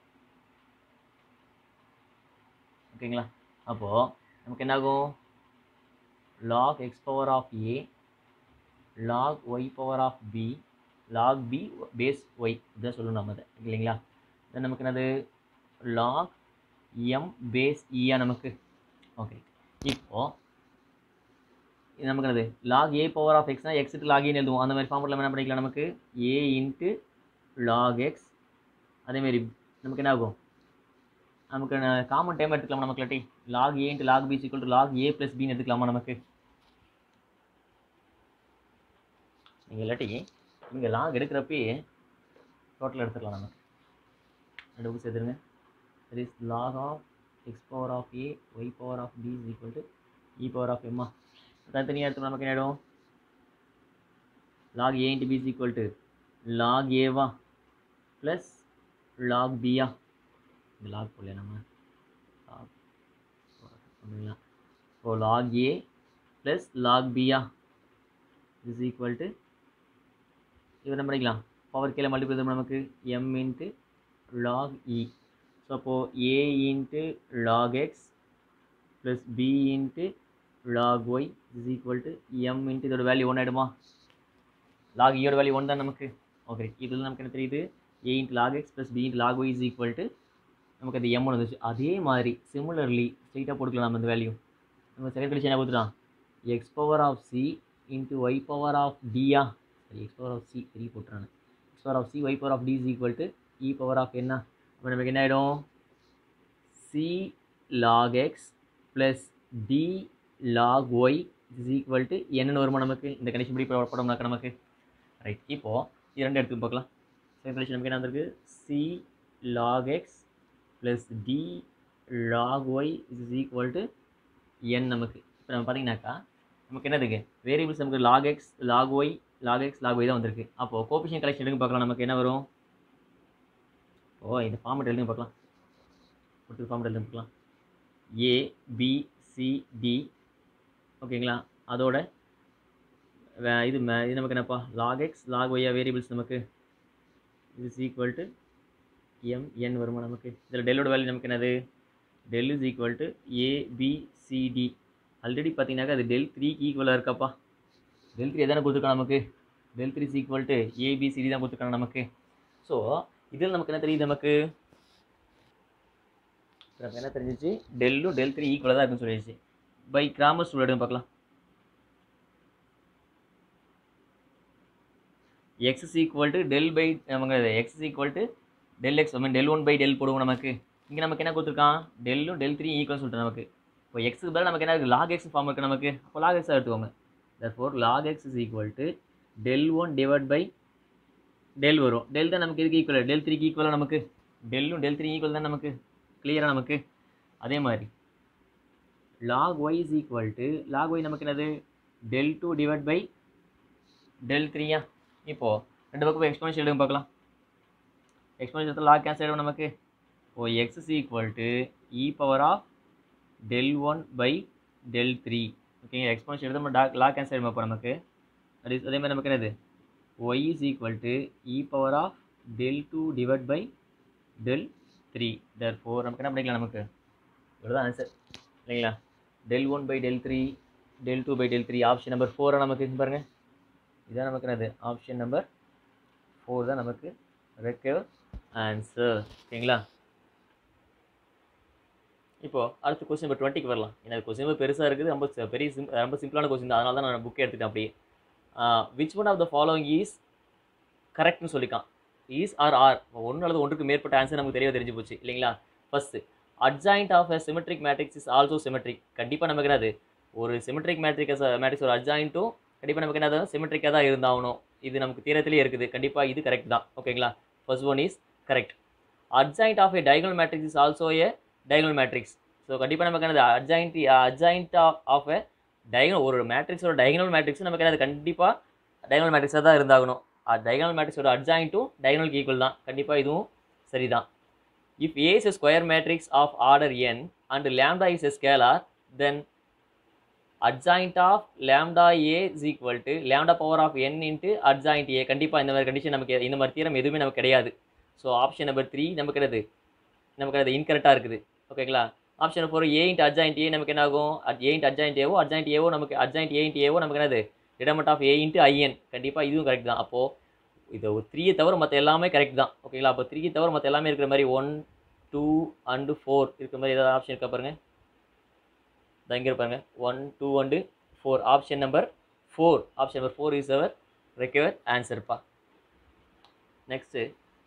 ஓகேங்களா அப்போது நமக்கு என்னாகும் log x power of a log y power of b log b base y இதான் சொல்லணும் நம்ம அதை இல்லைங்களா then நமக்கு என்னது log m base e ஆ நமக்கு ஓகே இப்போ இது நமக்கு என்னது log a power of x னா x க்கு log a ன்னு எழுதுவோம் அந்த மாதிரி ஃபார்முலா என்ன பண்ணிக்கலாம் நமக்கு a இன்ட்டு லாக் எக்ஸ் அதேமாரி நமக்கு என்ன ஆகும் நமக்கு காமன் டைம் எடுத்துக்கலாமா நமக்கு இல்லாட்டி log a into log b equal to log a plus பின்னு எடுத்துக்கலாமா நமக்கு நீங்கள் இல்லாட்டி நீங்கள் லாக் எடுக்கிறப்பயே டோட்டல் எடுத்துக்கலாம் நமக்கு ரெண்டு புக்ஸ் எடுத்துருங்க that is log of x power of a y power of b is equal to e power of m தனித்தனியாக எடுத்து நமக்கு என்ன ஆகிடும் log a into b is equal to log a வா ப்ளஸ் log b ஆ இந்த log போடல நம்ம log பண்ணுங்களா so log a plus log b ஆ is equal to இது என்ன பண்ணிக்கலாம் பவர் கீழே மல்டிபிள் நமக்கு m into log e so அப்போது a into log x plus b into log y is equal to m into இதோட வேல்யூ ஒன் ஆகிடுமா லாக் ஈயோட வேல்யூ ஒன் தான் நமக்கு ஓகே இதில் நமக்கு என்ன தெரியுது a into log x plus b into log y is equal to நமக்கு அது எம் வந்துச்சு அதே மாதிரி சிமிலர்லி ஸ்ட்ரெயிட்டாக போட்டுக்கலாம் நம்ம இந்த வேல்யூ நம்ம செகண்ட் கண்டிஷன் என்ன கொடுத்துட்டோம் x power of c into y power of டியா சரி x power of c three போட்டுறானு x power of c y power of d is equal to e power of என்ன அப்போ நமக்கு என்ன ஆகிடும் c log x plus d log y is equal to என்னென்னு வருமா நமக்கு இந்த கண்டிஷன் படி போடணும்னாக்க நமக்கு ரைட் இப்போது இது ரெண்டு எடுத்து பார்க்கலாம் செகண்ட் கண்டிஷன் நமக்கு என்ன வந்திருக்கு c log x plus d log y is equal to n நமக்கு இப்போ நம்ம பார்த்தீங்கன்னாக்கா நமக்கு என்ன இருக்குது வேரியபிள்ஸ் நமக்கு log x log y log x log y தான் வந்திருக்கு அப்போது கோபிஷன் கலெக்ஷன் எடுங்க பார்க்கலாம் நமக்கு என்ன வரும் ஓ இந்த ஃபார்மெட் எழுதி பார்க்கலாம் கொடுத்து ஃபார்மெட் எழுதி பார்க்கலாம் ஏ பி சி டி ஓகேங்களா அதோட வே- இது ம- இது நமக்கு என்னப்பா லாக் எக்ஸ் லாக் ஒய்யா வேரியபிள்ஸ் நமக்கு is equal to m n வருமா நமக்கு இதில் டெல்லோட வேல்யூ நமக்கு என்னது del is equal to a b c d already பார்த்தீங்கன்னாக்கா அது டெல் த்ரீக்கு ஈக்குவலாக இருக்காப்பா டெல் த்ரீ எதானே கொடுத்துருக்கான் நமக்கு del three is equal to ABCD தான் கொடுத்துருக்காங்க நமக்கு ஸோ இதில் நமக்கு என்ன தெரியுது நமக்கு நமக்கு என்ன தெரிஞ்சிச்சு டெல்லும் டெல் த்ரீ ஈக்குவலாக தான் இருக்குன்னு சொல்லிடுச்சு பை கிராமர் ரூல் எடுங்க பார்க்கலாம் x is equal to del by நமக்கு x is equal to del x mean del one by del போடுவோம் நமக்கு இங்கே நமக்கு என்ன கொடுத்துருக்கான் டெல்லும் டெல் த்ரீ ஈக்குவல் சொல்லிட்டு நமக்கு இப்போ எக்ஸுக்கு பதிலாக நமக்கு என்ன இருக்குது லாக் எக்ஸ் ஃபார்ம் இருக்குது நமக்கு அப்போ லாக் எக்ஸாக எடுத்துக்கோங்க therefore log x is equal to del 1 divided by del வரும் del தான் நமக்கு இதுக்கு ஈக்குவல் del 3 க்கு ஈக்குவலாக நமக்கு டெல்லும் del 3 ஈக்குவல் தான் நமக்கு கிளியராக நமக்கு அதே மாதிரி log y is equal to log y நமக்கு என்னது del 2 divided by del 3 யா இப்போ ரெண்டு பக்கம் எக்ஸ்போனன்ஷியல் எடுங்க பார்க்கலாம் எக்ஸ்போனன்ஷியல் எடுத்து log கேன்சல் ஆகிடும் நமக்கு ஓ x is equal to e power of del 1 by del 3 ஓகேங்க எக்ஸ்போனன்ஷியல் எடுத்து நம்ம டாக் log கேன்சல் ஆகிடும் இப்போ நமக்கு அது அதே மாதிரி நமக்கு என்னது y is equal to e power of del 2 divided by del 3 therefore நமக்கு என்ன பண்ணிக்கலாம் நமக்கு இவ்வளோதான் ஆன்சர் இல்லைங்களா del 1 by del 3 del 2 by del 3 option number ஃபோரை நமக்கு இது பாருங்க இதான் நமக்கு என்னது ஆப்ஷன் நம்பர் ஃபோர் தான் நமக்கு ரெக்கவர் ஆன்சர் ஓகேங்களா இப்போ அடுத்த கொஸ்டின் நம்பர் டுவெண்ட்டிக்கு வரலாம் ஏன்னா கொஸ்டின் ரொம்ப பெருசாக இருக்குது ரொம்ப ச- பெரிய சிம் ரொம்ப சிம்பிளான கொஸ்டின் தான் அதனால தான் நான் புக் எடுத்துட்டேன் அப்படியே which one of the following is கரெக்ட்னு சொல்லிக்கான் இஸ் ஆர் ஆர் ஒன்று அல்லது ஒன்றுக்கு மேற்பட்ட ஆன்சர் நமக்கு தெரிய தெரிஞ்சு போச்சு இல்லைங்களா first adjoint of a symmetric matrix is also symmetric கண்டிப்பாக நமக்கு என்னது ஒரு சிமெட்ரிக் மேட்ரிக்ஸ் மேட்ரிக்ஸ் ஒரு அட்ஜாயிண்ட்டும் கண்டிப்பாக நமக்கு என்னது சிமெட்ரிக்காக தான் இருந்தாகணும் இது நமக்கு தீரத்திலே இருக்குது கண்டிப்பாக இது கரெக்ட் தான் ஓகேங்களா first one is correct adjoint of a diagonal matrix is also a diagonal matrix so கண்டிப்பாக நமக்கு என்னது adjoint adjoint of a diagonal ஒரு மேட்ரிக்ஸோட diagonal matrix நமக்கு என்னது கண்டிப்பாக diagonal matrix தான் இருந்தாகணும் diagonal matrixோட அட்ஜாயிண்ட்டும் diagonalக்கு ஈக்குவல் தான் கண்டிப்பாக இதுவும் சரிதான் if A is a square matrix of order n and lambda is a scalar then adjoint of lambda a is equal to lambda power of n into adjoint a கண்டிப்பாக இந்த மாதிரி கண்டிஷன் நமக்கு இந்த மாதிரி தீரம் எதுவுமே நமக்கு கிடையாது ஸோ ஆப்ஷன் நம்பர் த்ரீ நமக்கு என்னது நமக்கு அது இன்கரெக்டாக இருக்குது ஓகேங்களா option four A into adjoint A நமக்கு என்ன ஆகும் ஏ இன்ட் அட்ஜாயிண்ட் ஏவோ அட்ஜாயிண்ட் ஏவோ நமக்கு அட்ஜாயிண்ட் ஏ இன்ட் ஏவோ நமக்கு என்னது determinant of A into IN கண்டிப்பாக இதுவும் கரெக்ட் தான் அப்போது இது ஒரு த்ரீயை தவிர மற்ற எல்லாமே கரெக்ட் தான் ஓகேங்களா அப்போ த்ரீயை தவிர மற்ற எல்லாமே இருக்கிற மாதிரி ஒன் டூ அண்டு ஃபோர் இருக்கிற மாதிரி ஏதாவது ஆப்ஷன் இருக்கா பாருங்க இதான் இங்கே இருப்பாங்க one two and four option number four option number four is our required ஆன்சர்ப்பா நெக்ஸ்ட்டு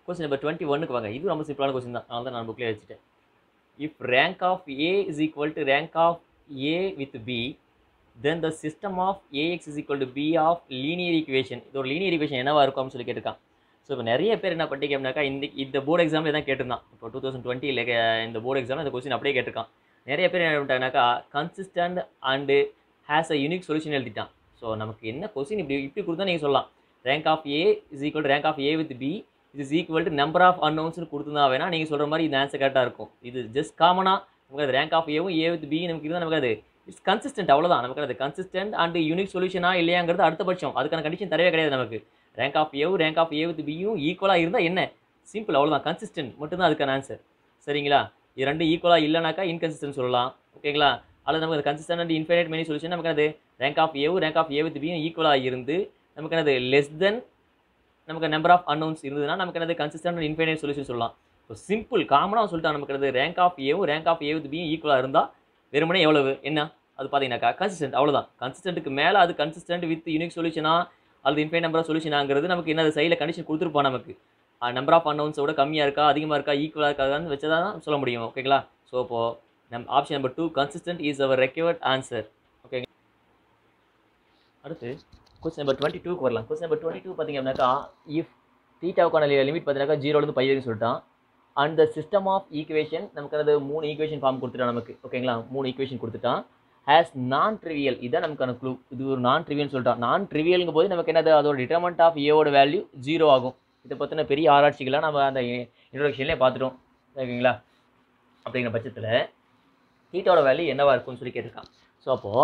கொஸ்டின் நம்பர் டுவெண்ட்டி ஒன்னுக்கு வாங்க இது ரொம்ப சிம்பிளான கொஸ்டின் தான் அதனால தான் நான் புக்லேயே வச்சுட்டேன் if rank of A is equal to rank of A with B then the system of AX is equal to B of linear equation இது ஒரு லீனியர் ஈக்குவேஷன் என்னவா இருக்கும்னு சொல்லி கேட்டிருக்கான் ஸோ இப்போ நிறைய பேர் என்ன பண்ணிட்டீங்கன்னாக்கா இந்த இந்த போர்டு எக்ஸாமில் தான் கேட்டிருந்தான் இப்போ டூ தௌசண்ட் டுவெண்ட்டியில் இந்த போர்டு எக்ஸாமில் இந்த கொஸ்டின் அப்படியே கேட்டிருக்கான் நிறைய பேர் என்ன பண்ணிட்டாங்கனாக்கா consistent and has a unique solution எழுதிட்டான் ஸோ நமக்கு என்ன கொஸ்டின் இப்படி இப்படி கொடுத்தா நீங்கள் சொல்லலாம் rank of A is equal to rank of A with B is equal to number of அன்னவுன்ஸ்னு கொடுத்துருந்தா வேணா நீங்கள் சொல்கிற மாதிரி இந்த ஆன்சர் கரெக்டாக இருக்கும் இது ஜஸ்ட் காமனாக நமக்கு அது ரேங்க் ஆஃப் ஏவும் ஏ வித் பி நமக்கு இதுதான் நமக்கு அது இட்ஸ் கன்சிஸ்டன்ட் அவ்வளோதான் நமக்கு அது கன்சிஸ்டன்ட் அண்ட் யூனிக் சொல்யூஷனா இல்லையாங்கிறது அடுத்த பட்சம் அதுக்கான கண்டிஷன் தரவே கிடையாது நமக்கு ரேங்க் ஆஃப் ஏவும் ரேங்க் ஆஃப் ஏ வித் பியும் ஈக்குவலாக இருந்தால் என்ன சிம்பிள் அவ்வளோதான் கன்சிஸ்டன்ட் மட்டும்தான் அதுக்கான ஆன்சர் சரிங்களா இது ரெண்டு ஈக்குவலாக இல்லைனாக்கா இன்கன்சிஸ்டன்ட் சொல்லலாம் ஓகேங்களா அல்லது நமக்கு consistent and infinite many solution நமக்கு அது ரேங்க் ஆஃப் ஏவும் ரேங்க் ஆஃப் ஏ வித் பியும் ஈக்குவலாக இருந்து நமக்கு அது லெஸ் தென் நமக்கு நம்பர் ஆஃப் அன்னவுன்ஸ் இருந்ததுன்னா நமக்கு என்னது கன்சிஸ்டன்ட் அண்ட் இன்ஃபைனைட் சொல்யூஷன் சொல்லலாம் ஸோ சிம்பிள் காமனாக சொல்லிட்டான் நமக்கு என்னது ரேங்க் ஆஃப் ஏவும் ரேங்க் ஆஃப் ஏ வித் பியும் ஈக்குவலாக இருந்தால் வெறுமனே எவ்வளவு என்ன அது பார்த்தீங்கன்னாக்கா கன்சிஸ்டன்ட் அவ்வளோதான் கன்சிஸ்டன்ட்டுக்கு மேலே அது கன்சிஸ்டன்ட் வித் யூனிக் சொல்யூஷனா அல்லது இன்ஃபைன் நம்பர் சொல்யூஷனாங்கிறது நமக்கு என்ன சைடில் கண்டிஷன் கொடுத்துருப்பான் நமக்கு நம்பர் ஆஃப் அன்னவுன்ஸோட கம்மியாக இருக்கா அதிகமாக இருக்கா ஈக்குவலாக இருக்காதான்னு வச்சு தான் சொல்ல முடியும் ஓகேங்களா ஸோ இப்போது நம் option number two consistent is our required answer ஓகேங்க அடுத்து கொஸ்டின் நம்பர் டுவெண்ட்டி டூக்கு வரலாம் கொஸ்டின் நம்பர் டுவெண்ட்டி டூ பார்த்தீங்க அப்படின்னாக்கா இஃப் தீட்டாவுக்கான லிமிட் பார்த்தீங்கன்னாக்கா ஜீரோலேருந்து பை வரைக்கும் சொல்லிட்டான் and the system of equation நமக்கு அது மூணு ஈக்குவேஷன் ஃபார்ம் கொடுத்துட்டான் நமக்கு ஓகேங்களா மூணு ஈக்குவேஷன் கொடுத்துட்டான் ஹேஸ் நான் ட்ரிவியல் இதான் நமக்கான க்ளூ இது ஒரு நான் ட்ரிவியல் சொல்லிட்டான் நான் ட்ரிவியல்ங்கும் போது நமக்கு என்னது அதோட டிட்டர்மெண்ட் ஆஃப் ஏவோட வேல்யூ ஜீரோ ஆகும் இதை பற்றின பெரிய ஆராய்ச்சிகளாக நம்ம அந்த இன்ட்ரொடக்ஷன்லேயே பார்த்துட்டோம் ஓகேங்களா அப்படிங்கிற பட்சத்தில் தீட்டாவோட வேல்யூ என்னவா இருக்கும்னு சொல்லி கேட்டிருக்கான் ஸோ அப்போது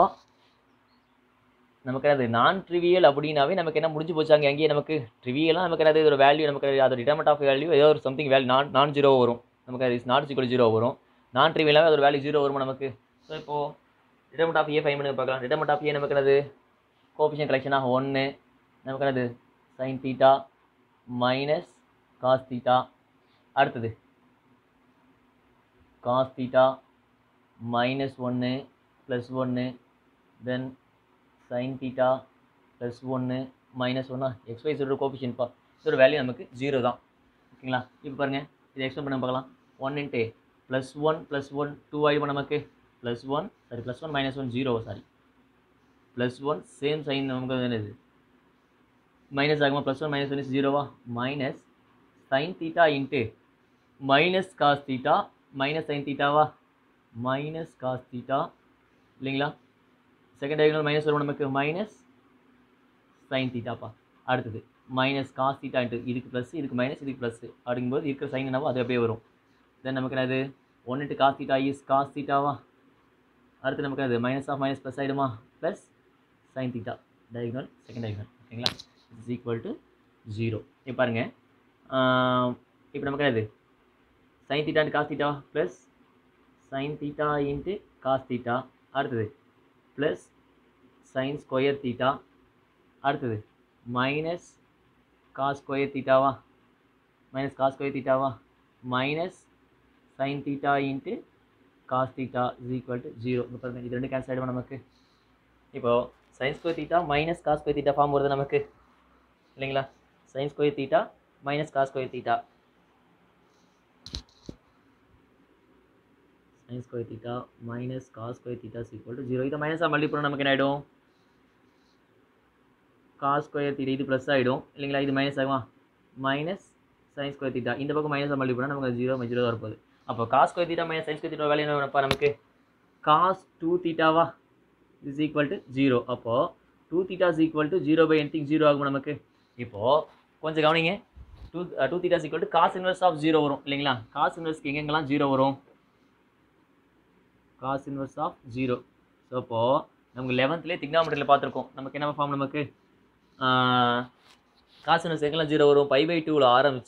நமக்கு என்னது நான் ட்ரிவியல் அப்படின்னாவே நமக்கு என்ன முடிஞ்சு போச்சாங்க அங்கேயே நமக்கு ட்ரிவியலாக நமக்கு என்னது இதோட வேல்யூ நமக்கு அதோட டிட்டர்மெண்ட் ஆஃப் வேல்யூ ஏதோ ஒரு சம்திங் வேல்யூ நான் நான் ஜீரோ வரும் நமக்கு அது இஸ் நாட் ஈக்குவல் ஜீரோ வரும் நான் ட்ரிவியலாகவே அதோட வேல்யூ ஜீரோ வரும் நமக்கு ஸோ இப்போது டிட்டர்மெண்ட் ஆஃப் ஏ ஃபைவ் பண்ணி பார்க்கலாம் டிட்டர்மெண்ட் ஆஃப் ஏ நமக்கு என்னது கோபிஷன் கலெக்ஷனாக ஒன்று நமக்கு என்னது sine theta minus cos theta அடுத்தது காஸ் தீட்டா மைனஸ் ஒன்று ப்ளஸ் ஒன்று தென் சைன் தீட்டா ப்ளஸ் ஒன்று மைனஸ் ஒன்னா எக்ஸ் ஒய் சொல்கிற கோபிஷன்ப்பா இதோட வேல்யூ நமக்கு ஜீரோ தான் ஓகேங்களா இப்போ பாருங்கள் இதை எக்ஸ்பிளைன் பண்ண பார்க்கலாம் one into plus one plus one two ஆயிடும் நமக்கு plus one sorry plus one minus one zero sorry plus one same sign நமக்கு என்னது மைனஸ் ஆகுமா plus one minus one is ஜீரோவா minus sine theta into minus cos theta minus sine தீட்டாவா மைனஸ் காஸ் தீட்டா இல்லைங்களா செகண்ட் டயகனல் மைனஸ் வரும் நமக்கு மைனஸ் சைன் தீட்டாப்பா அடுத்தது மைனஸ் காஸ் தீட்டா இன்ட்டு இதுக்கு ப்ளஸ் இதுக்கு மைனஸ் இதுக்கு ப்ளஸ் அப்படிங்கும்போது இருக்கிற சைன் என்னவோ அது அப்படியே வரும் தென் நமக்கு என்னது one into cos theta is cos தீட்டாவா அடுத்து நமக்கு அது மைனஸ் ஆஃப் மைனஸ் ப்ளஸ் ஆகிடுமா plus sine theta diagonal second diagonal ஓகேங்களா இஸ் ஈக்குவல் டு ஜீரோ இப்போ பாருங்கள் இப்போ நமக்கு என்னது sine theta cos theta plus sine theta into cos theta அடுத்தது ப்ளஸ் சைன் ஸ்கொயர் தீட்டா அடுத்தது மைனஸ் காஸ் ஸ்கொயர் தீட்டாவா மைனஸ் காஸ் ஸ்கொயர் தீட்டாவா minus sine theta into cos theta is equal to zero இப்போ பாருங்க இது ரெண்டு கேன்சல் ஆகிடுமா நமக்கு இப்போது sine square theta minus cos square theta form வருது நமக்கு இல்லைங்களா sine square theta minus cos square theta sin square theta minus cos square theta is equal to 0 இதை மைனஸாக மல்டி பண்ணால் நமக்கு என்ன ஆகிடும் cos square theta இது ப்ளஸ் ஆகிடும் இல்லைங்களா இது மைனஸ் ஆகுமா மைனஸ் sin square theta இந்த பக்கம் மைனஸாக மல்டி பண்ணால் நமக்கு ஜீரோ ஜீரோ தான் வரப்போகுது அப்போ cos square theta minus sin square theta value என்ன வேணும்ப்பா நமக்கு cos 2 தீட்டாவா இஸ் ஈக்குவல் டு ஜீரோ அப்போது two theta is equal to zero by anything zero ஆகும் நமக்கு இப்போது கொஞ்சம் கவனிங்க two two theta is equal to cos inverse of zero வரும் இல்லைங்களா காஸ் இன்வெர்ஸ்க்கு எங்கெங்கெல்லாம் ஜீரோ வரும் cos inverse of zero so அப்போது நமக்கு லெவன்த்லேயே திக்னாமெட்ரியில் பார்த்துருக்கோம் நமக்கு என்ன ஃபார்ம் நமக்கு காஸ் இன்வெர்ஸ் எங்கெல்லாம் ஜீரோ வரும் பை பை டூவில் ஆரம்பிச்சு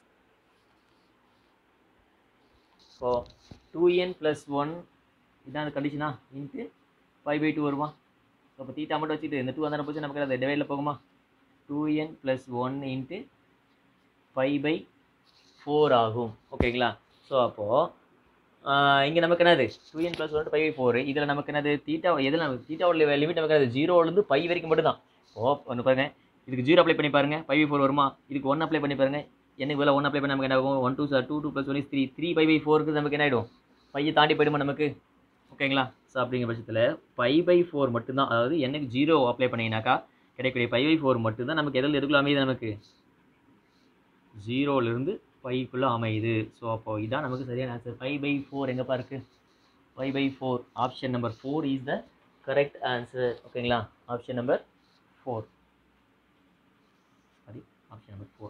so two n plus one இதான் கண்டிஷனா இன்ட்டு ஃபைவ் பை டூ வருமா ஸோ அப்போ தீட்டா மட்டும் வச்சுட்டு இந்த டூ வந்தால் போச்சு நமக்கு அது டிவைடில் போகுமா two n plus one into five by four ஆகும் ஓகேங்களா ஸோ அப்போது இங்கே நமக்கு என்னது two n plus one five by four இதில் நமக்கு என்னது தீட்டா எதில் நமக்கு தீட்டாவோட லிமிட் நமக்கு அது ஜீரோலேருந்து ஃபைவ் வரைக்கும் மட்டும் தான் ஓ ஒன்று பாருங்க இதுக்கு ஜீரோ அப்ளை பண்ணி பாருங்கள் ஃபைவ் பை ஃபோர் வருமா இதுக்கு ஒன் அப்ளை பண்ணி பாருங்கள் என்னுக்கு வேலை ஒன் அப்ளை பண்ண நமக்கு என்ன ஆகும் one two sir two two plus one is three three by by ஃபோருக்கு நமக்கு என்ன ஆகிடும் பையை தாண்டி போயிடுமா நமக்கு ஓகேங்களா ஸோ அப்படிங்கிற பட்சத்தில் பை பை ஃபோர் மட்டும்தான் அதாவது என்னக்கு ஜீரோ அப்ளை பண்ணிங்கனாக்கா கிடைக்கக்கூடிய பை பை ஃபோர் மட்டும்தான் நமக்கு எதில் எதுக்குள்ள அமையுது நமக்கு ஜீரோலேருந்து பைக்குள்ளே அமையுது ஸோ அப்போ இதான் நமக்கு சரியான ஆன்சர் ஃபைவ் பை ஃபோர் எங்கேப்பா இருக்குது five by four option number four is the correct answer ஓகேங்களா option number four sorry option number four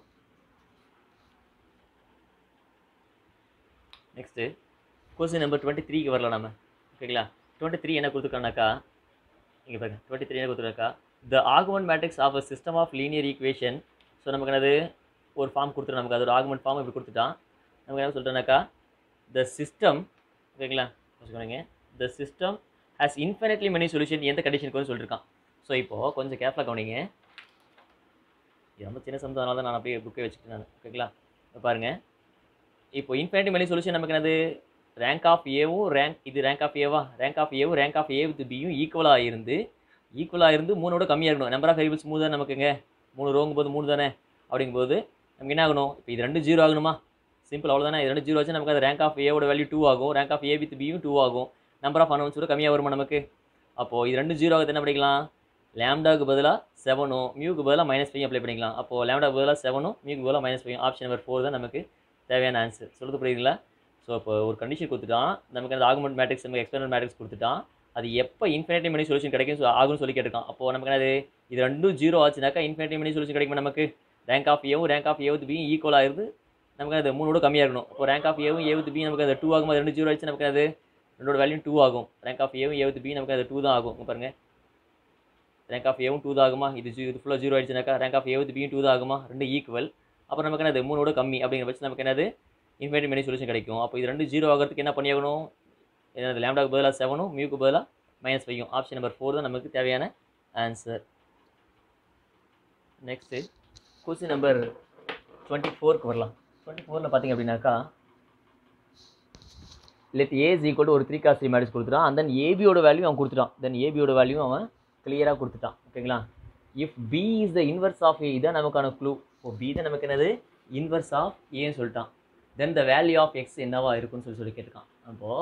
next question number twenty த்ரீக்கு வரலாம் நம்ம ஓகேங்களா டுவெண்ட்டி த்ரீ என்ன கொடுத்துருக்கானாக்கா இங்கே பாருங்க டுவெண்ட்டி த்ரீ என்ன கொடுத்துருக்கா the augmented matrix of a system of linear equation so நமக்கு என்னது ஒரு ஃபார்ம் கொடுத்துட்டு நமக்கு அது ஒரு ஆகுமெண்ட் ஃபார்ம் இப்படி கொடுத்துட்டான் நமக்கு என்ன சொல்லிட்டோம்னாக்கா த சிஸ்டம் ஓகேங்களா வச்சுக்கோங்க the system has infinitely many solution எந்த கண்டிஷனுக்கு வந்து சொல்லியிருக்கான் ஸோ இப்போது கொஞ்சம் கேர்ஃபுல்லாக கவனிங்க இது ரொம்ப சின்ன சம்பந்தம் அதனால தான் நான் அப்படியே புக்கை வச்சுக்கிட்டேன் நான் ஓகேங்களா இப்போ பாருங்கள் இப்போ இன்ஃபினிட்டி மெனி சொல்யூஷன் நமக்கு என்னது ரேங்க் ஆஃப் ஏவும் ரேங்க் இது ரேங்க் ஆஃப் ஏவா ரேங்க் ஆஃப் ஏவும் ரேங்க் ஆஃப் ஏ வித் பியும் ஈக்குவலாக இருந்து ஈக்குவலாக இருந்து மூணோட கம்மியாக இருக்கணும் நம்பர் ஆஃப் வேரியபிள்ஸ் மூணு தானே நமக்குங்க மூணு ரோங்கும் போது மூணு தானே அப்படிங்கும்போது நமக்கு என்ன ஆகணும் இப்போ இது ரெண்டு ஜீரோ ஆகணுமா சிம்பிள் அவ்வளோதானே இது ரெண்டு ஜீரோ வச்சு நமக்கு அது ரேங்க் ஆஃப் ஏவோட வேல்யூ டூ ஆகும் ரேங்க் ஆஃப் ஏ வித் பியும் டூ ஆகும் நம்பர் ஆஃப் அனௌன்ஸ் கூட கம்மியாக வருமா நமக்கு அப்போது இது ரெண்டு ஜீரோ ஆகுது என்ன படிக்கலாம் லேம்டாவுக்கு பதிலாக செவனும் மியூக்கு பதிலாக மைனஸ் ஃபைவ் அப்ளை பண்ணிக்கலாம் அப்போது லேம்டாவுக்கு பதிலாக செவனும் மியூக்கு பதிலாக minus five option number four தான் நமக்கு தேவையான ஆன்சர் சொல்லுது புரியுதுங்களா ஸோ இப்போ ஒரு கண்டிஷன் கொடுத்துட்டான் நமக்கு அந்த ஆகுமெண்ட் மேட்ரிக்ஸ் நமக்கு எக்ஸ்டர்னல் மேட்ரிக்ஸ் கொடுத்துட்டான் அது எப்போ இன்ஃபினிட்டி மணி சொல்யூஷன் கிடைக்கும் so ஆகும்னு சொல்லி கேட்டிருக்கான் அப்போ நமக்கு என்னது இது ரெண்டும் ஜீரோ ஆச்சுனாக்கா இன்ஃபினிட்டி மணி சொல்யூஷன் கிடைக்கும் நமக்கு ரேங்க் ஆஃப் ஏவும் ரேங்க் ஆஃப் ஏவுத் பியும் ஈக்குவலாக இருந்து நமக்கு அது மூணோட கம்மியாக இருக்கணும் இப்போ ரேங்க் ஆஃப் ஏவும் ஏவுத் பி நமக்கு அது டூ ஆகும் அது ரெண்டு ஜீரோ ஆச்சு நமக்கு அது ரெண்டோட வேல்யூ டூ ஆகும் ரேங்க் ஆஃப் ஏவும் ஏவுத் பி நமக்கு அது டூ தான் ஆகும் இங்க பாருங்க ரேங்க் ஆஃப் ஏவும் டூ தான் ஆகுமா இது ஜீ- இது ஃபுல்லாக ஜீரோ ஆயிடுச்சுனாக்கா ரேங்க் ஆஃப் ஏவுத் பியும் டூ தான் ஆகுமா ரெண்டு ஈக்குவல் அப்புறம் நமக்கு என்னது மூணோட கம்மி அப்படிங்கிற பட்சம் நமக்கு என்னது இன்ஃபினிட்டி மெனி சொல்யூஷன் கிடைக்கும் அப்போ இது ரெண்டு ஜீரோ ஆகிறதுக்கு என்ன பண்ணியாகணும் என்னது லேம்டாக்கு பதிலாக செவனும் மியூக்கு பதிலாக மைனஸ் ஃபைவும் ஆப்ஷன் நம்பர் ஃபோர் தான் நமக்கு தேவையான answer next question number twenty ஃபோருக்கு வரலாம் டுவெண்ட்டி ஃபோரில் பார்த்தீங்க அப்படின்னாக்கா லெட் ஏ இஸ் ஈக்குவல் ஒரு த்ரீ காஸ் த்ரீ மேட்ரிக்ஸ் கொடுத்துட்டான் அண்ட் தென் ஏபியோட வேல்யூ அவன் கொடுத்துட்டான் தென் ஏபியோட வேல்யூ அவன் கிளியராக கொடுத்துட்டான் ஓகேங்களா if B is the inverse of A இதான் நமக்கான க்ளூ இப்போ பி தான் நமக்கு என்னது இன்வர்ஸ் ஆஃப் ஏன்னு சொல்லிட்டான் then the value of x என்னவா இருக்குன்னு சொல்லி சொல்லி கேட்டிருக்கான் அப்போது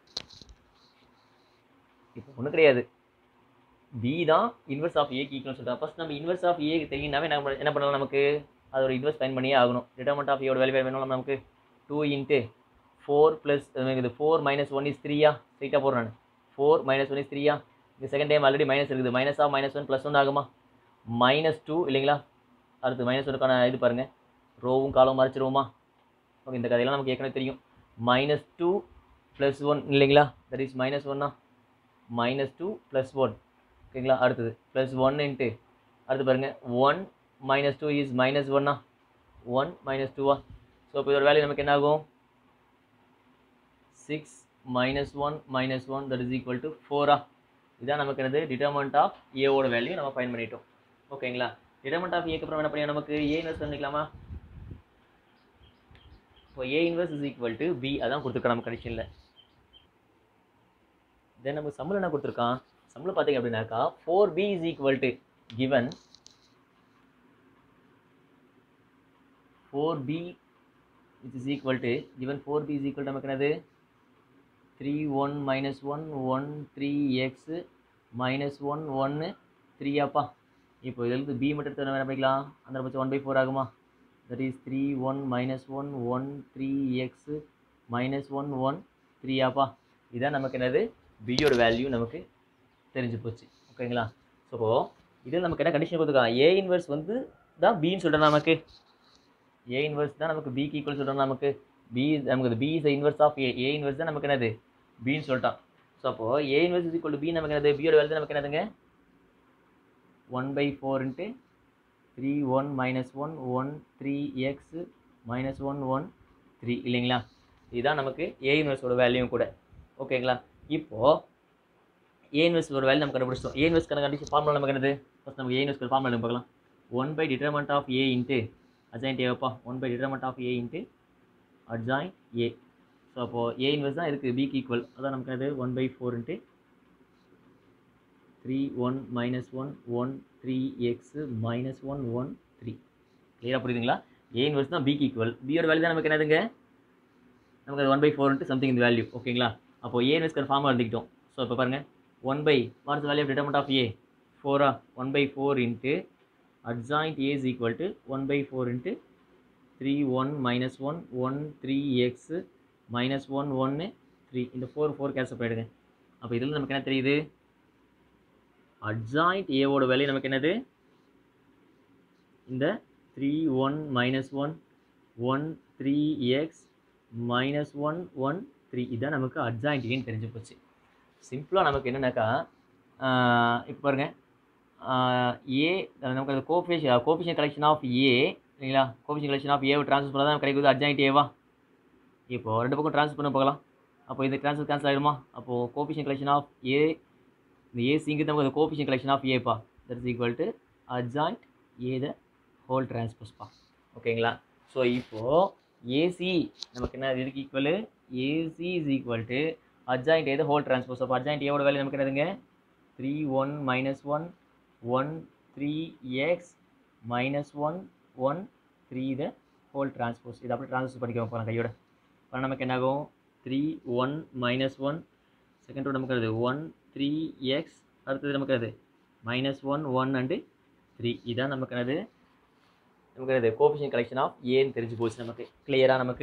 இப்போ ஒன்றும் கிடையாது பி தான் இன்வர்ஸ் ஆஃப் ஏக்கு ஈக்குவல் சொல்லிட்டான் ஃபர்ஸ்ட் நம்ம இன்வர்ஸ் ஆஃப் ஏ தெரியும்னாவே என்ன பண்ண- என்ன பண்ணலாம் நமக்கு அதோட இன்வர்ஸ் ஃபைன் பண்ணியே ஆகணும் டிட்டர்மெண்ட் ஆஃப் ஏயோட வேல்யூ வேணும் நமக்கு டூ இன்ட்டு ஃபோர் ப்ளஸ் இது ஃபோர் மைனஸ் ஒன் இஸ் த்ரீயா ஸ்ட்ரைட்டாக போடுறேன் நான் ஃபோர் மைனஸ் ஒன் இஸ் த்ரீயா இந்த செகண்ட் டைம் ஆல்ரெடி மைனஸ் இருக்குது minus of minus one plus one ஆகுமா மைனஸ் டூ இல்லைங்களா அடுத்து மைனஸ் ஒனுக்கான இது பாருங்கள் ரோவும் காலம் மறைச்சிருவோமா ஓகே இந்த கதையெல்லாம் நமக்கு ஏற்கனவே தெரியும் மைனஸ் டூ ப்ளஸ் ஒன் இல்லைங்களா தட் இஸ் மைனஸ் ஒன்னா மைனஸ் டூ ப்ளஸ் ஒன் ஓகேங்களா அடுத்தது ப்ளஸ் ஒன் இன்ட்டு அடுத்து பாருங்கள் one minus two is minus ஒன்னா ஒன் மைனஸ் டூவா ஸோ இப்போ இதோட வேல்யூ நமக்கு என்ன ஆகும் six minus one minus one that is equal to ஃபோரா இதான் நமக்கு என்னது டிட்டர்மெண்ட் ஆஃப் ஏவோட வேல்யூ நம்ம ஃபைன் பண்ணிட்டோம் ஓகேங்களா டிட்டர்மெண்ட் ஆஃப் ஏக்கு அப்புறம் என்ன பண்ணி நமக்கு ஏ இன்வெஸ்ட் பண்ணிக்கலாமா இப்போ A inverse is equal to B அதான் கொடுத்துருக்கான் நம்ம கண்டிஷனில் தென் நமக்கு சம்பளம் என்ன கொடுத்துருக்கான் சம்பளம் பார்த்தீங்க அப்படின்னாக்கா four B is equal to given four B which is equal to given four B is equal நமக்கு என்னது three one minus one one three x minus one ஒன்று த்ரீ அப்பா இப்போ இதிலிருந்து பி மட்டும் எடுத்து என்ன பண்ணிக்கலாம் அந்த பட்சம் ஒன் பை ஃபோர் ஆகுமா that is three one minus one one three x minus one one three ஆப்பா இதான் நமக்கு என்னது பியோட வேல்யூ நமக்கு தெரிஞ்சு போச்சு ஓகேங்களா ஸோ இதில் நமக்கு என்ன கண்டிஷன் கொடுத்துருக்கான் ஏ இன்வர்ஸ் வந்து தான் பின்னு சொல்கிறேன் நமக்கு ஏ இன்வர்ஸ் தான் நமக்கு பிக்கு ஈக்குவல் சொல்கிறோம் நமக்கு பி நமக்கு B is inverse of A A inverse தான் நமக்கு என்னது பின்னு சொல்லிட்டான் ஸோ அப்போது A inverse is equal B நமக்கு என்னது பியோட வேல்யூ நமக்கு என்னதுங்க one by four into three one minus one one three x minus one one three இல்லைங்களா இதுதான் நமக்கு ஏ இன்வெர்ஸோட வேல்யூவும் கூட ஓகேங்களா இப்போது ஏ இன்வெஸ்டோட வேல்யூ நம்ம கண்டுபிடிச்சோம் ஏ இன்வெஸ்ட் கண்டிஷன் ஃபார்முலா நமக்கு என்னது ஃபஸ்ட் நமக்கு ஏ இன்வெஸ்ட் ஃபார்முலா நம்ம பார்க்கலாம் one by determinant of A into adjoint ஏவப்பா one by determinant of A into adjoint A so அப்போது ஏ இன்வெஸ்ட் தான் இருக்குது பிக்கு ஈக்குவல் அதான் நமக்கு என்னது one by four into three one minus one one three x minus one one three கிளியராக புரியுதுங்களா ஏ இன்வெர்ஸ் தான் பிக்கு ஈக்குவல் பியோட வேல்யூ தான் நமக்கு என்னதுங்க நமக்கு அது ஒன் பை ஃபோர்ன்ட்டு சம்திங் இந்த வேல்யூ ஓகேங்களா அப்போ ஏ இன்வெர்ஸ் கன்ஃபார்மாக எழுதிக்கிட்டோம் ஸோ இப்போ பாருங்கள் one by what's value of determinant of A ஃபோரா one by four into adjoint a is equal to 1 by 4 into 3 1 minus 1 1 3 x minus 1 1 3 இந்த 4 4 கேன்சல் பண்ணிடுங்க அப்போ இதில் நமக்கு என்ன தெரியுது adjoint a ஓட வேல்யூ நமக்கு என்னது இந்த 3 1 minus 1 1 3 x minus 1 1 3 இதான் நமக்கு adjoint ஏன்னு தெரிஞ்சு போச்சு சிம்பிளாக நமக்கு என்னன்னாக்கா இப்போ பாருங்க ஏ நமக்கு அது கோஃபேஷ் கோஃபிஷியன் கலெக்ஷன் ஆஃப் ஏ இல்லைங்களா கோஃபிஷியன் கலெக்ஷன் ஆஃப் ஏவை ட்ரான்ஸ்ஃபர் பண்ணால் தான் கிடைக்குது அட்ஜாயிண்ட் ஏவா இப்போ ரெண்டு பக்கம் ட்ரான்ஸ்ஃபர் பண்ண பார்க்கலாம் அப்போ இது ட்ரான்ஸ்ஃபர் கேன்சல் ஆகிடுமா அப்போது கோஃபிஷியன் கலெக்ஷன் ஆஃப் ஏ இந்த ஏசிங்கு நமக்கு அது கோஃபிஷியன் கலெக்ஷன் ஆஃப் ஏப்பா that is equal to adjoint A the whole டிரான்ஸ்போஸ்ப்பா ஓகேங்களா ஸோ இப்போது ஏசி நமக்கு என்ன இதுக்கு equal AC is equal to adjoint A the whole transpose அப்போ அட்ஜாயிண்ட் ஏவோட வேல்யூ நமக்கு என்னதுங்க three one minus one one three x minus one one three the whole transpose இது அப்படியே ட்ரான்ஸ்போஸ் பண்ணிக்கோ போகலாம் கையோட அப்புறம் நமக்கு என்ன ஆகும் three one minus one second row நமக்கு அது ஒன் த்ரீ எக்ஸ் அடுத்தது நமக்கு அது minus one one and three இதான் நமக்கு என்னது நமக்கு அது கோபிஷன் கலெக்ஷன் ஆஃப் ஏன்னு தெரிஞ்சு போச்சு நமக்கு கிளியராக நமக்கு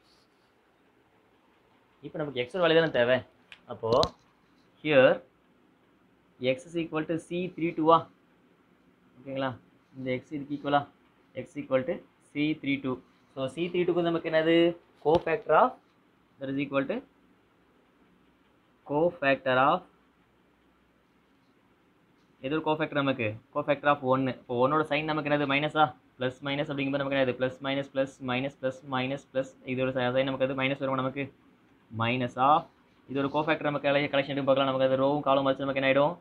இப்போ நமக்கு எக்ஸோட வேல்யூ தானே தேவை அப்போது here x is equal to C three டூவா ஓகேங்களா இந்த எக்ஸ் இதுக்கு ஈக்குவலா x equal to C three two so C three டூக்கு நமக்கு என்னது cofactor of that is equal to cofactor of எது ஒரு கோஃபேக்டர் நமக்கு கோஃபேக்டர் ஆஃப் ஒன்று இப்போ ஒன்னோட சைன் நமக்கு என்னது மைனஸா ப்ளஸ் மைனஸ் அப்படிங்கும்போது நமக்கு என்னது plus minus plus minus plus minus plus இதோட சைன் நமக்கு அது மைனஸ் வரும் நமக்கு மைனஸ் ஆஃப் இது ஒரு கோஃபேக்டர் நமக்கு கலெக்ஷன் எடுத்து பார்க்கலாம் நமக்கு அது ரோவும் காலம் வச்சு நமக்கு என்ன ஆகிடும்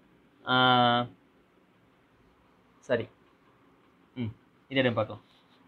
சரி ம் இதே இடம் பார்க்கலாம்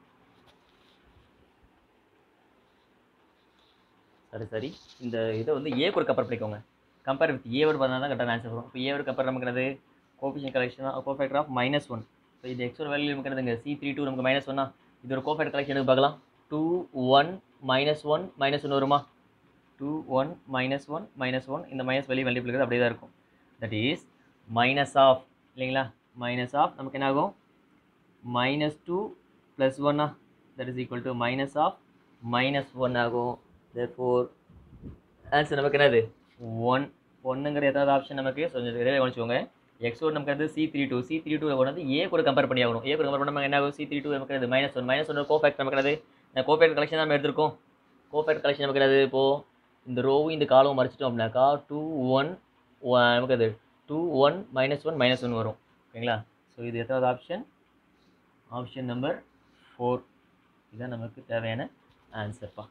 சரி சரி இந்த இதை வந்து ஏ கூட கம்பேர் பண்ணிக்கோங்க கம்பேர் வித் ஏவோட பார்த்தா தான் கரெக்டாக ஆன்சர் வரும் இப்போ ஏவோட கம்பேர் நமக்கு என்னது coefficient collection cofactor of minus one இப்போ இது எக்ஸோட வேல்யூ நமக்கு என்னதுங்க சி த்ரீ டூ நமக்கு மைனஸ் ஒன்னா இது ஒரு கோஃபேக்டர் கலெக்ஷன் எடுத்து பார்க்கலாம் two one minus one minus one வருமா two one minus one minus one இந்த மைனஸ் வெளியே மல்டிபிள் இருக்கிறது அப்படியே தான் இருக்கும் தட் இஸ் மைனஸ் ஆஃப் இல்லைங்களா மைனஸ் ஆஃப் நமக்கு என்ன ஆகும் மைனஸ் டூ ப்ளஸ் ஒன்னா that is equal to minus of minus one ஆகும் ஃபோர் ஆன்சர் நமக்கு என்னது ஒன் ஒன்றுங்கிற ஏதாவது ஆப்ஷன் நமக்கு கொஞ்சம் நிறைய கவனிச்சுக்கோங்க எக்ஸோட நமக்கு வந்து C three two C three two வந்து ஏ கூட கம்பேர் பண்ணி ஆகணும் ஏ கூட கம்பேர் பண்ணால் என்ன ஆகும் சி த்ரீ டூ நமக்கு என்னது minus one minus one cofactor நமக்கு என்னது கோஃபேக்ட் கலெக்ஷன் நம்ம எடுத்திருக்கோம் கோஃபேக்ட் கலெக்ஷன் நமக்கு என்னது இப்போது இந்த ரோவும் இந்த காலமும் மறைச்சிட்டோம் அப்படின்னாக்கா டூ ஒன் நமக்கு அது two one minus one minus one வரும் ஓகேங்களா ஸோ இது எத்தாவது ஆப்ஷன் ஆப்ஷன் நம்பர் ஃபோர் இதுதான் நமக்கு தேவையான ஆன்சர்ப்பா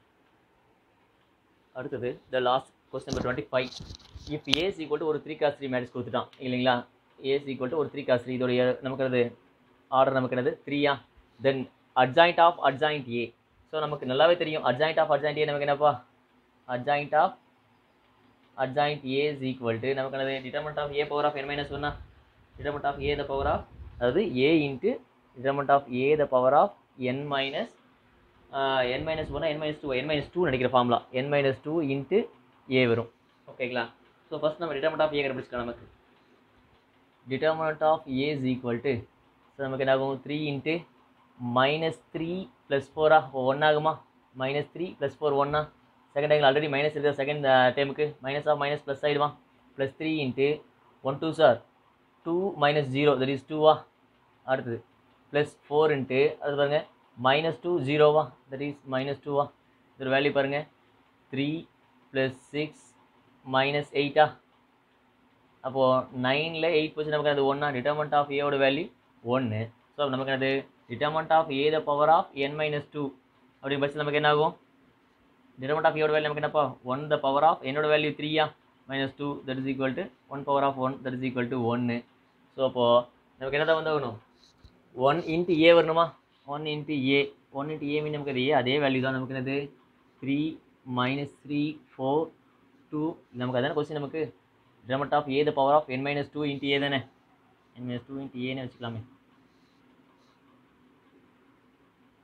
அடுத்தது the last question number twenty five if A's equal ஒரு த்ரீ காஸ் த்ரீ மேட்ச் கொடுத்துட்டான் இல்லைங்களா ஏஸ் ஈக்குவல் ஒரு த்ரீ காஸ் த்ரீ இதோடைய நமக்கு அது ஆர்டர் நமக்கு என்னது த்ரீயா then adjoint of adjoint A so நமக்கு நல்லாவே தெரியும் அட்ஜாயிண்ட் ஆஃப் அட்ஜாயிண்ட் ஏ நமக்கு என்னப்பா adjoint of adjoint a is equal to நமக்கு என்னது determinant of a power of n minus 1 determinant of a the power of அதாவது a into determinant of a the power of n minus uh, n minus 1 n minus 2 n minus 2 நினைக்கிற formula n minus 2 into a வரும் ஓகேங்களா ஸோ ஃபர்ஸ்ட் நம்ம determinant of a கண்டுபிடிச்சிக்கலாம் நமக்கு determinant of a is equal to so நமக்கு என்ன ஆகும் three into minus three plus ஃபோரா ஒன் ஆகுமா மைனஸ் த்ரீ ப்ளஸ் ஃபோர் ஒன்னா செகண்ட் டைமில் ஆல்ரெடி மைனஸ் இருக்குது செகண்ட் டைமுக்கு மைனஸ் ஆஃப் மைனஸ் ப்ளஸ் ஆகிடுமா plus three into one two sir two minus zero that is டூவா அடுத்தது ப்ளஸ் ஃபோர் இன்ட்டு அது பாருங்கள் மைனஸ் டூ ஜீரோவா தட் இஸ் மைனஸ் டூவா இதோட வேல்யூ பாருங்கள் த்ரீ ப்ளஸ் சிக்ஸ் மைனஸ் எயிட்டா அப்போது நைனில் எயிட் பர்சன்ட் நமக்கு அது ஒன்றா டிட்டர்மெண்ட் ஆஃப் ஏவோட வேல்யூ ஒன்று ஸோ நமக்கு அது determinant of A the power of N minus two அப்படி பட்சத்தில் நமக்கு என்ன ஆகும் டிட்டர்மெண்ட் ஆஃப் ஏவோட வேல்யூ நமக்கு என்னப்பா ஒன் த பவர் ஆஃப் என்னோட வேல்யூ த்ரீயா minus two that is equal to one power of one that is equal to ஒன்று ஸோ அப்போது நமக்கு என்ன தான் வந்து ஆகணும் ஒன் இன்ட்டு ஏ வரணுமா one into A one into A mean நமக்கு அது ஏ அதே வேல்யூ தான் நமக்கு என்னது three minus three four two நமக்கு அதான கொஸ்டின் நமக்கு determinant of A the power of N minus two into A தானே என் மைனஸ் டூ இன்ட்டு ஏன்னு வச்சுக்கலாமே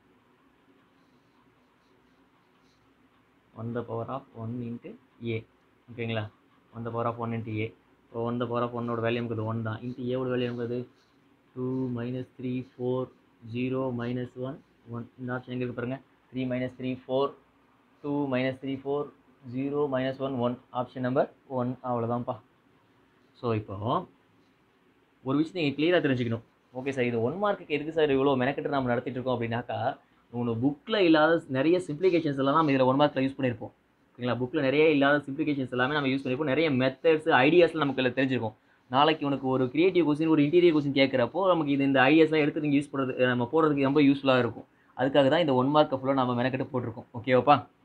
one the power of one into A ஓகேங்களா one the power of one into A இப்போ ஒன் த பவர் ஆஃப் ஒன்னோட வேல்யூ நமக்கு ஒன் தான் இன்ட்டு ஏவோட வேல்யூ நமக்கு two minus three four zero minus one one இந்த ஆப்ஷன் எங்கே இருக்கு பாருங்கள் three minus three four two minus three four zero minus one one option number one அவ்வளோதான்ப்பா ஸோ இப்போ ஒரு விஷயத்தை நீங்கள் கிளியராக தெரிஞ்சுக்கணும் ஓகே சார் இது ஒன் மார்க்குக்கு எதுக்கு சார் இவ்வளோ மெனக்கெட்டு நம்ம நடத்திட்டு இருக்கோம் அப்படின்னாக்கா உங்களுக்கு புக்கில் இல்லாத நிறைய சிம்ப்ளிகேஷன்ஸ் எல்லாம் நம்ம இதில் ஒன் மார்க்கில் யூஸ் பண்ணியிருப்போம் ஓகேங்களா புக்கில் நிறைய இல்லாத சிம்ப்ளிகேஷன்ஸ் எல்லாமே நம்ம யூஸ் பண்ணியிருப்போம் நிறைய மெத்தட்ஸ் ஐடியாஸ்லாம் நமக்கு இதில் தெரிஞ்சிருக்கும் நாளைக்கு உனக்கு ஒரு கிரியேட்டிவ் கொஸ்டின் ஒரு இன்டீரியர் கொஸ்டின் கேட்குறப்போ நமக்கு இது இந்த ஐடியாஸ்லாம் எடுத்து நீங்கள் யூஸ் பண்ணுறது நம்ம போடுறதுக்கு ரொம்ப யூஸ்ஃபுல்லாக இருக்கும் அதுக்காக தான் இந்த ஒன் மார்க்கை ஃபுல்லாக நம்ம மெனக்கெட்டு போட்டிருக்கோம் ஓகேவாப்பா